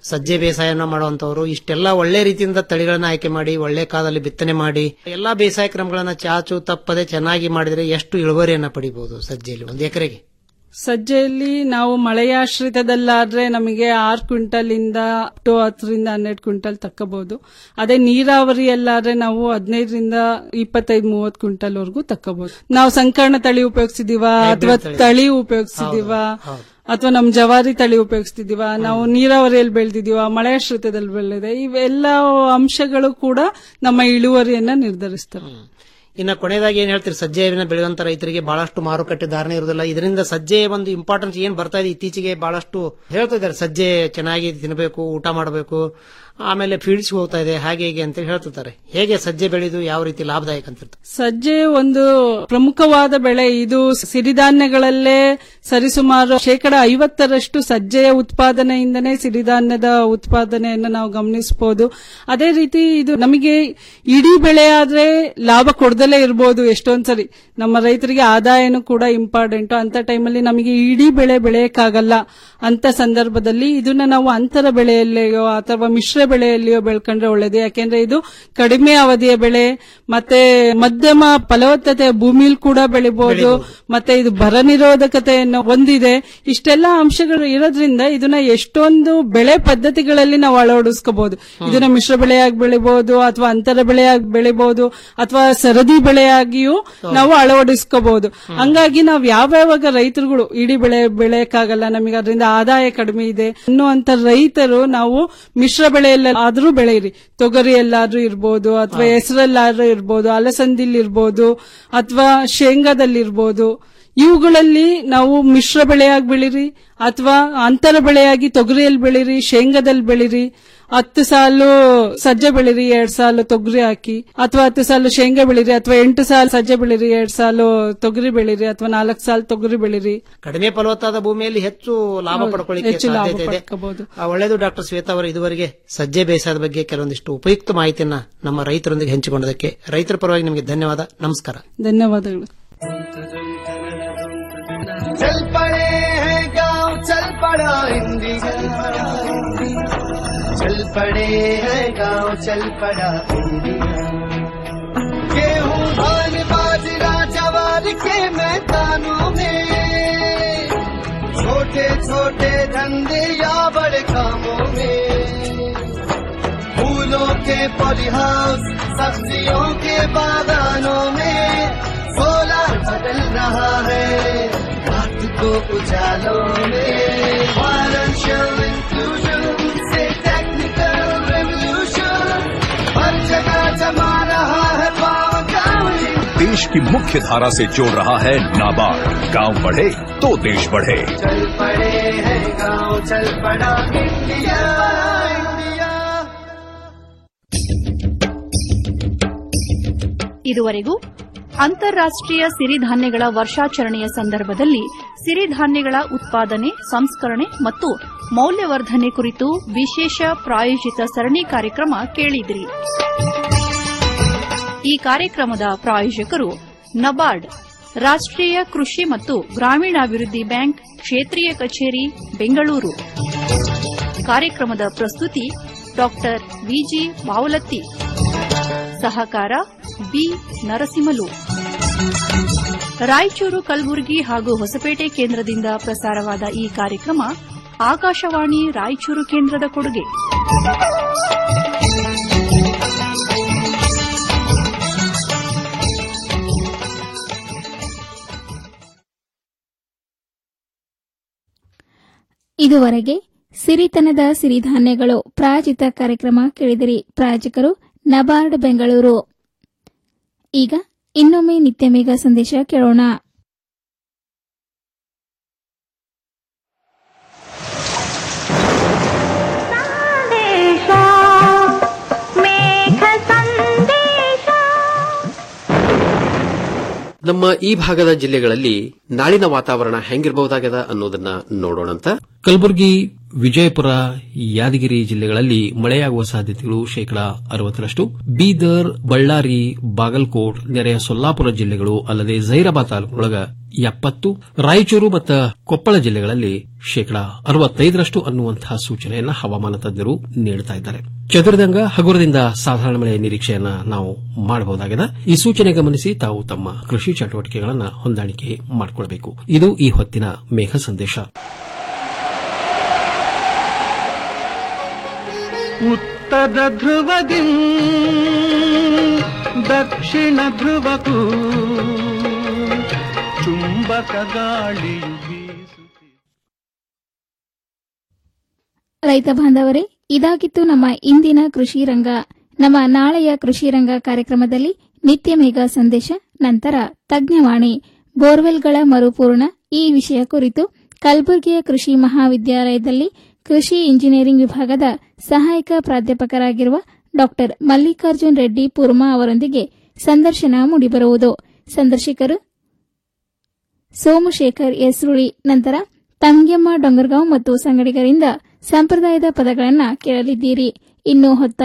ಸಜ್ಜೆ ಬೇಸಾಯನ ಮಾಡುವಂತವರು ಇಷ್ಟೆಲ್ಲ ಒಳ್ಳೆ ರೀತಿಯಿಂದ ತಳಿಗಳನ್ನ ಆಯ್ಕೆ ಮಾಡಿ ಒಳ್ಳೆ ಕಾಲದಲ್ಲಿ ಬಿತ್ತನೆ ಮಾಡಿ ಎಲ್ಲಾ ಬೇಸಾಯ ಕ್ರಮಗಳನ್ನ ಚಾಚು ತಪ್ಪದೆ ಚೆನ್ನಾಗಿ ಮಾಡಿದ್ರೆ ಎಷ್ಟು ಇಳುವರಿಯನ್ನ ಪಡಿಬಹುದು ಸಜ್ಜೆಯಲ್ಲಿ ಒಂದು ಎಕರೆಗೆ ಸಜ್ಜೆಯಲ್ಲಿ ನಾವು ಮಳೆಯಾಶ್ರಿತದಲ್ಲಾದ್ರೆ ನಮಗೆ ಆರು ಕ್ವಿಂಟಲ್ ಇಂದ ಟು ಹತ್ತರಿಂದ ಹನ್ನೆರಡು ಕ್ವಿಂಟಲ್ ತಕ್ಕಬಹುದು ಅದೇ ನೀರಾವರಿಯಲ್ಲಾದ್ರೆ ನಾವು ಹದಿನೈದರಿಂದ ಇಪ್ಪತ್ತೈದು ಮೂವತ್ತು ಕ್ವಿಂಟಲ್ ವರೆಗೂ ತಕ್ಕಬಹುದು ನಾವು ಸಂಕರ್ಣ ತಳಿ ಉಪಯೋಗಿಸಿದೀವ ಅಥವಾ ತಳಿ. ತಳಿ ಉಪಯೋಗಿಸಿದೀವ ಅಥವಾ ನಮ್ ಜವಾರಿ ತಳಿ ಉಪಯೋಗಿಸ್ತಿದೀವ ನಾವು ನೀರಾವರಿಯಲ್ಲಿ ಬೆಳೆದಿದೀವ ಮಳೆಯಾಶ್ರಿತದಲ್ಲಿ ಬೆಳೆದಿದೆ ಇವೆಲ್ಲ ಅಂಶಗಳು ಕೂಡ ನಮ್ಮ ಇಳುವರಿಯನ್ನ ನಿರ್ಧರಿಸ್ತವೆ ಇನ್ನ ಕೊನೆಯದಾಗಿ ಏನ್ ಹೇಳ್ತೀರಿ ಸಜ್ಜೆಯನ್ನ ಬೆಳೆಯುವಂತ ರೈತರಿಗೆ ಬಹಳಷ್ಟು ಮಾರುಕಟ್ಟೆ ಧಾರಣೆ ಇರುವುದಿಲ್ಲ ಇದರಿಂದ ಸಜ್ಜೆಯ ಒಂದು ಇಂಪಾರ್ಟೆನ್ಸ್ ಏನ್ ಬರ್ತಾ ಇದೆ ಇತ್ತೀಚೆಗೆ ಬಹಳಷ್ಟು ಹೇಳ್ತಾ ಇದ್ದಾರೆ ಸಜ್ಜೆ ಚೆನ್ನಾಗಿ ತಿನ್ನಬೇಕು ಊಟ ಮಾಡಬೇಕು ಆಮೇಲೆ ಫೀಡ್ಸ್ ಹೋಗ್ತಾ ಇದೆ ಹಾಗೆ ಹೀಗೆ ಅಂತ ಹೇಳ್ತಿರ್ತಾರೆ ಹೇಗೆ ಸಜ್ಜೆ ಬೆಳೆದು ಯಾವ ರೀತಿ ಲಾಭದಾಯಕ ಅಂತ ಸಜ್ಜೆ ಒಂದು ಪ್ರಮುಖವಾದ ಬೆಳೆ ಇದು ಸಿರಿಧಾನ್ಯಗಳಲ್ಲೇ ಸರಿಸುಮಾರು ಶೇಕಡ ಐವತ್ತರಷ್ಟು ಸಜ್ಜೆಯ ಉತ್ಪಾದನೆಯಿಂದನೇ ಸಿರಿಧಾನ್ಯದ ಉತ್ಪಾದನೆಯನ್ನು ನಾವು ಗಮನಿಸಬಹುದು ಅದೇ ರೀತಿ ಇದು ನಮಗೆ ಇಡೀ ಬೆಳೆ ಆದ್ರೆ ಲಾಭ ಕೊಡದಲೇ ಇರಬಹುದು ಎಷ್ಟೊಂದ್ಸರಿ ನಮ್ಮ ರೈತರಿಗೆ ಆದಾಯನೂ ಕೂಡ ಇಂಪಾರ್ಟೆಂಟ್ ಅಂತ ಟೈಮಲ್ಲಿ ನಮಗೆ ಇಡೀ ಬೆಳೆ ಬೆಳೆಯಕ್ಕಾಗಲ್ಲ ಅಂತ ಸಂದರ್ಭದಲ್ಲಿ ಇದನ್ನ ನಾವು ಅಂತರ ಬೆಳೆಯಲ್ಲಿಯೋ ಅಥವಾ ಮಿಶ್ರ ಬೆಳೆಯಲ್ಲಿಯೋ ಬೆಳ್ಕೊಂಡ್ರೆ ಒಳ್ಳೇದು ಯಾಕೆಂದ್ರೆ ಇದು ಕಡಿಮೆ ಅವಧಿಯ ಬೆಳೆ ಮತ್ತೆ ಮಧ್ಯಮ ಫಲವತ್ತತೆ ಭೂಮಿಲಿ ಕೂಡ ಬೆಳಿಬಹುದು ಮತ್ತೆ ಇದು ಬರ ನಿರೋಧಕತೆಯನ್ನು ಹೊಂದಿದೆ ಇಷ್ಟೆಲ್ಲ ಅಂಶಗಳು ಇರೋದ್ರಿಂದ ಇದನ್ನ ಎಷ್ಟೊಂದು ಬೆಳೆ ಪದ್ಧತಿಗಳಲ್ಲಿ ನಾವು ಅಳವಡಿಸ್ಕೋಬಹುದು ಇದನ್ನ ಮಿಶ್ರ ಬೆಳೆಯಾಗಿ ಬೆಳಿಬಹುದು ಅಥವಾ ಅಂತರ ಬೆಳೆಯಾಗಿ ಬೆಳಿಬಹುದು ಅಥವಾ ಸರದಿ ಬೆಳೆಯಾಗಿಯೂ ನಾವು ಅಳವಡಿಸ್ಕೋಬಹುದು ಹಂಗಾಗಿ ನಾವು ಯಾವ್ಯಾವಾಗ ರೈತರುಗಳು ಇಡೀ ಬೆಳೆ ಬೆಳೆಯಕ್ಕಾಗಲ್ಲ ನಮಗೆ ಅದರಿಂದ ಆದಾಯ ಕಡಿಮೆ ಇದೆ ಅನ್ನುವಂತ ರೈತರು ನಾವು ಮಿಶ್ರ ಬೆಳೆಯಲ್ಲಿ ಆದ್ರೂ ಬೆಳೆಯಿರಿ ತೊಗರಿಯಲ್ಲಾದ್ರೂ ಇರ್ಬೋದು ಅಥವಾ ಹೆಸರಲ್ಲಾದ್ರೂ ಇರ್ಬೋದು ಅಲಸಂದಿಲ್ ಇರ್ಬೋದು ಅಥವಾ ಶೇಂಗಾದಲ್ಲಿ ಇರ್ಬೋದು ಇವುಗಳಲ್ಲಿ ನಾವು ಮಿಶ್ರ ಬೆಳೆಯಾಗಿ ಬೆಳಿರಿ ಅಥವಾ ಅಂತರ ಬೆಳೆಯಾಗಿ ತೊಗರಿಯಲ್ಲಿ ಬೆಳಿರಿ ಶೇಂಗಾದಲ್ಲಿ ಬೆಳಿರಿ ಹತ್ತು ಸಾಲು ಸಜ್ಜೆ ಬೆಳಿರಿ ಎರಡ್ ಸಾಲು ತೊಗರಿ ಹಾಕಿ ಅಥವಾ ಹತ್ತು ಸಾಲು ಶೇಂಗಾ ಬೆಳಿರಿ ಅಥವಾ ಎಂಟು ಸಾಲು ಸಜ್ಜೆ ಬೆಳಿರಿ ಎರಡ್ ಸಾಲು ತೊಗರಿ ಬೆಳಿರಿ ಅಥವಾ ನಾಲ್ಕು ಸಾಲು ತೊಗರಿ ಬೆಳಿರಿ ಕಡಿಮೆ ಫಲವತ್ತಾದ ಭೂಮಿಯಲ್ಲಿ ಹೆಚ್ಚು ಲಾಭ ಹೌದು, ಪಡ್ಕೊಳ್ಳಿಕ್ಕೆ ಹೆಚ್ಚು ಲಾಭ ಸಾಧ್ಯತೆ ಇದೆ ಪಡ್ಕೋಬಹುದು. ಆ, ಒಳ್ಳೆಯದು ಡಾಕ್ಟರ್ ಶ್ವೇತಾ ಅವರು ಇದುವರೆಗೆ ಸಜ್ಜೆ ಬೇಸಾಯದ ಬಗ್ಗೆ ಕೆಲವೊಂದಿಷ್ಟು ಉಪಯುಕ್ತ ಮಾಹಿತಿಯನ್ನ ನಮ್ಮ ರೈತರೊಂದಿಗೆ ಹಂಚಿಕೊಂಡದಕ್ಕೆ ರೈತರ ಪರವಾಗಿ ನಿಮಗೆ ಧನ್ಯವಾದ ನಮಸ್ಕಾರ ಧನ್ಯವಾದಗಳು चल पड़े हैं गांव चल पड़ा इंडिया चल पड़े हैं गांव चल पड़ा इंडिया गेहूं धान बाजरा जवार के मैदानों में छोटे छोटे धंधे या बड़े कामों में फूलों के पॉलीहाउस सब्जियों के बागानों में सोलर बदल रहा है रात को उजालों में फाइनेंशियल इंक्लूजन से टेक्निकल रेवोल्यूशन हर जगह जमा रहा है पावर गाँव देश की मुख्य धारा से जोड़ रहा है नाबार्ड गांव बढ़े तो देश बढ़े चल पड़े हैं गाँव चल पड़ा इंडिया इंडिया ಇದುವರೆಗೂ ಅಂತಾರಾಷ್ಟ್ರೀಯ ಸಿರಿಧಾನ್ಯಗಳ ವರ್ಷಾಚರಣೆಯ ಸಂದರ್ಭದಲ್ಲಿ ಸಿರಿಧಾನ್ಯಗಳ ಉತ್ಪಾದನೆ ಸಂಸ್ಕರಣೆ ಮತ್ತು ಮೌಲ್ಯವರ್ಧನೆ ಕುರಿತು ವಿಶೇಷ ಪ್ರಾಯೋಜಿತ ಸರಣಿ ಕಾರ್ಯಕ್ರಮ ಕೇಳಿದಿರಿ ಈ ಕಾರ್ಯಕ್ರಮದ ಪ್ರಾಯೋಜಕರು ನಬಾರ್ಡ್ ರಾಷ್ಟ್ರೀಯ ಕೃಷಿ ಮತ್ತು ಗ್ರಾಮೀಣಾಭಿವೃದ್ಧಿ ಬ್ಯಾಂಕ್ ಕ್ಷೇತ್ರೀಯ ಕಚೇರಿ ಬೆಂಗಳೂರು ಕಾರ್ಯಕ್ರಮದ ಪ್ರಸ್ತುತಿ ಡಾಕ್ಟರ್ ವಿಜಿ ಬಾವಲತ್ತಿ ಸಹಕಾರ ಬಿ ನರಸಿಂಹಲು ರಾಯಚೂರು ಕಲಬುರಗಿ ಹಾಗೂ ಹೊಸಪೇಟೆ ಕೇಂದ್ರದಿಂದ ಪ್ರಸಾರವಾದ ಈ ಕಾರ್ಯಕ್ರಮ ಆಕಾಶವಾಣಿ ರಾಯಚೂರು ಕೇಂದ್ರದ ಕೊಡುಗೆ ಇದುವರೆಗೆ ಸಿರಿತನದ ಸಿರಿಧಾನ್ಯಗಳು ಪ್ರಾಯೋಜಿತ ಕಾರ್ಯಕ್ರಮ ಕೇಳಿದಿರಿ ಪ್ರಾಯೋಜಕರು ನಬಾರ್ಡ್ ಬೆಂಗಳೂರು ಈಗ ಇನ್ನೊಮ್ಮೆ ನಿತ್ಯ ಮೇಘ ಸಂದೇಶ ಕೇಳೋಣ ಸಂದೇಶ ಮೇಘ ಸಂದೇಶ ನಮ್ಮ ಈ ಭಾಗದ ಜಿಲ್ಲೆಗಳಲ್ಲಿ ನಾಳಿನ ವಾತಾವರಣ ಹೆಂಗಿರಬಹುದಾಗದ ಅನ್ನೋದನ್ನ ನೋಡೋಣಂತ ಕಲಬುರಗಿ ವಿಜಯಪುರ ಯಾದಗಿರಿ ಜಿಲ್ಲೆಗಳಲ್ಲಿ ಮಳೆಯಾಗುವ ಸಾಧ್ಯತೆಗಳು ಶೇಕಡಾ ಅರವತ್ತರಷ್ಟು ಬೀದರ್ ಬಳ್ಳಾರಿ ಬಾಗಲಕೋಟ್ ನೆರೆಯ ಸೊಲ್ಲಾಪುರ ಜಿಲ್ಲೆಗಳು ಅಲ್ಲದೆ ಜೈರಾಬಾದ್ ತಾಲೂಕಿನೊಳಗ ಎಪ್ಪತ್ತು ರಾಯಚೂರು ಮತ್ತು ಕೊಪ್ಪಳ ಜಿಲ್ಲೆಗಳಲ್ಲಿ ಶೇಕಡಾ ಅರವತ್ತೈದರಷ್ಟು ಅನ್ನುವಂತಹ ಸೂಚನೆಯನ್ನ ಹವಾಮಾನ ತಜ್ಞರು ನೀಡುತ್ತಾ ಇದ್ದಾರೆ ಚದುರಿದಂಗ ಹಗುರದಿಂದ ಸಾಧಾರಣ ಮಳೆಯ ನಿರೀಕ್ಷೆಯನ್ನ ನಾವು ಮಾಡಬಹುದಾಗಿದೆ ಈ ಸೂಚನೆ ಗಮನಿಸಿ ತಾವು ತಮ್ಮ ಕೃಷಿ ಚಟುವಟಿಕೆಗಳನ್ನು ಹೊಂದಾಣಿಕೆ ಮಾಡಿಕೊಳ್ಳಬೇಕು ಇದು ಈ ಹೊತ್ತಿನ ಮೇಘ ಸಂದೇಶ ಉತ್ತರ ಧ್ರುವದಿ ದಕ್ಷಿಣ ಧ್ರುವಕ್ಕೂ ಚುಂಬಕ ಗಾಳಿಯು ರೈತ ಬಾಂಧವರೇ ಇದಾಗಿತ್ತು ನಮ್ಮ ಇಂದಿನ ಕೃಷಿ ರಂಗ ನಮ್ಮ ನಾಳೆಯ ಕೃಷಿ ರಂಗ ಕಾರ್ಯಕ್ರಮದಲ್ಲಿ ನಿತ್ಯ ಮೇಘ ಸಂದೇಶ ನಂತರ ತಜ್ಞವಾಣಿ ಬೋರ್ವೆಲ್ಗಳ ಮರುಪೂರ್ಣ ಈ ವಿಷಯ ಕುರಿತು ಕಲಬುರಗಿಯ ಕೃಷಿ ಮಹಾವಿದ್ಯಾಲಯದಲ್ಲಿ ಕೃಷಿ ಇಂಜಿನಿಯರಿಂಗ್ ವಿಭಾಗದ ಸಹಾಯಕ ಪ್ರಾಧ್ಯಾಪಕರಾಗಿರುವ ಡಾ ಮಲ್ಲಿಕಾರ್ಜುನ್ ರೆಡ್ಡಿ ಪುರ್ಮಾ ಅವರೊಂದಿಗೆ ಸಂದರ್ಶನ ಮೂಡಿಬರುವುದು ಸಂದರ್ಶಕರು ಸೋಮಶೇಖರ್ ಎಸ್ರುಳಿ ನಂತರ ತಂಗ್ಯಮ್ಮ ಡೊಂಗರ್ಗಾಂವ್ ಮತ್ತು ಸಂಗಡಿಗರಿಂದ ಸಂಪ್ರದಾಯದ ಪದಗಳನ್ನು ಕೇಳಲಿದ್ದೀರಿ ಇನ್ನು ಹೊತ್ತ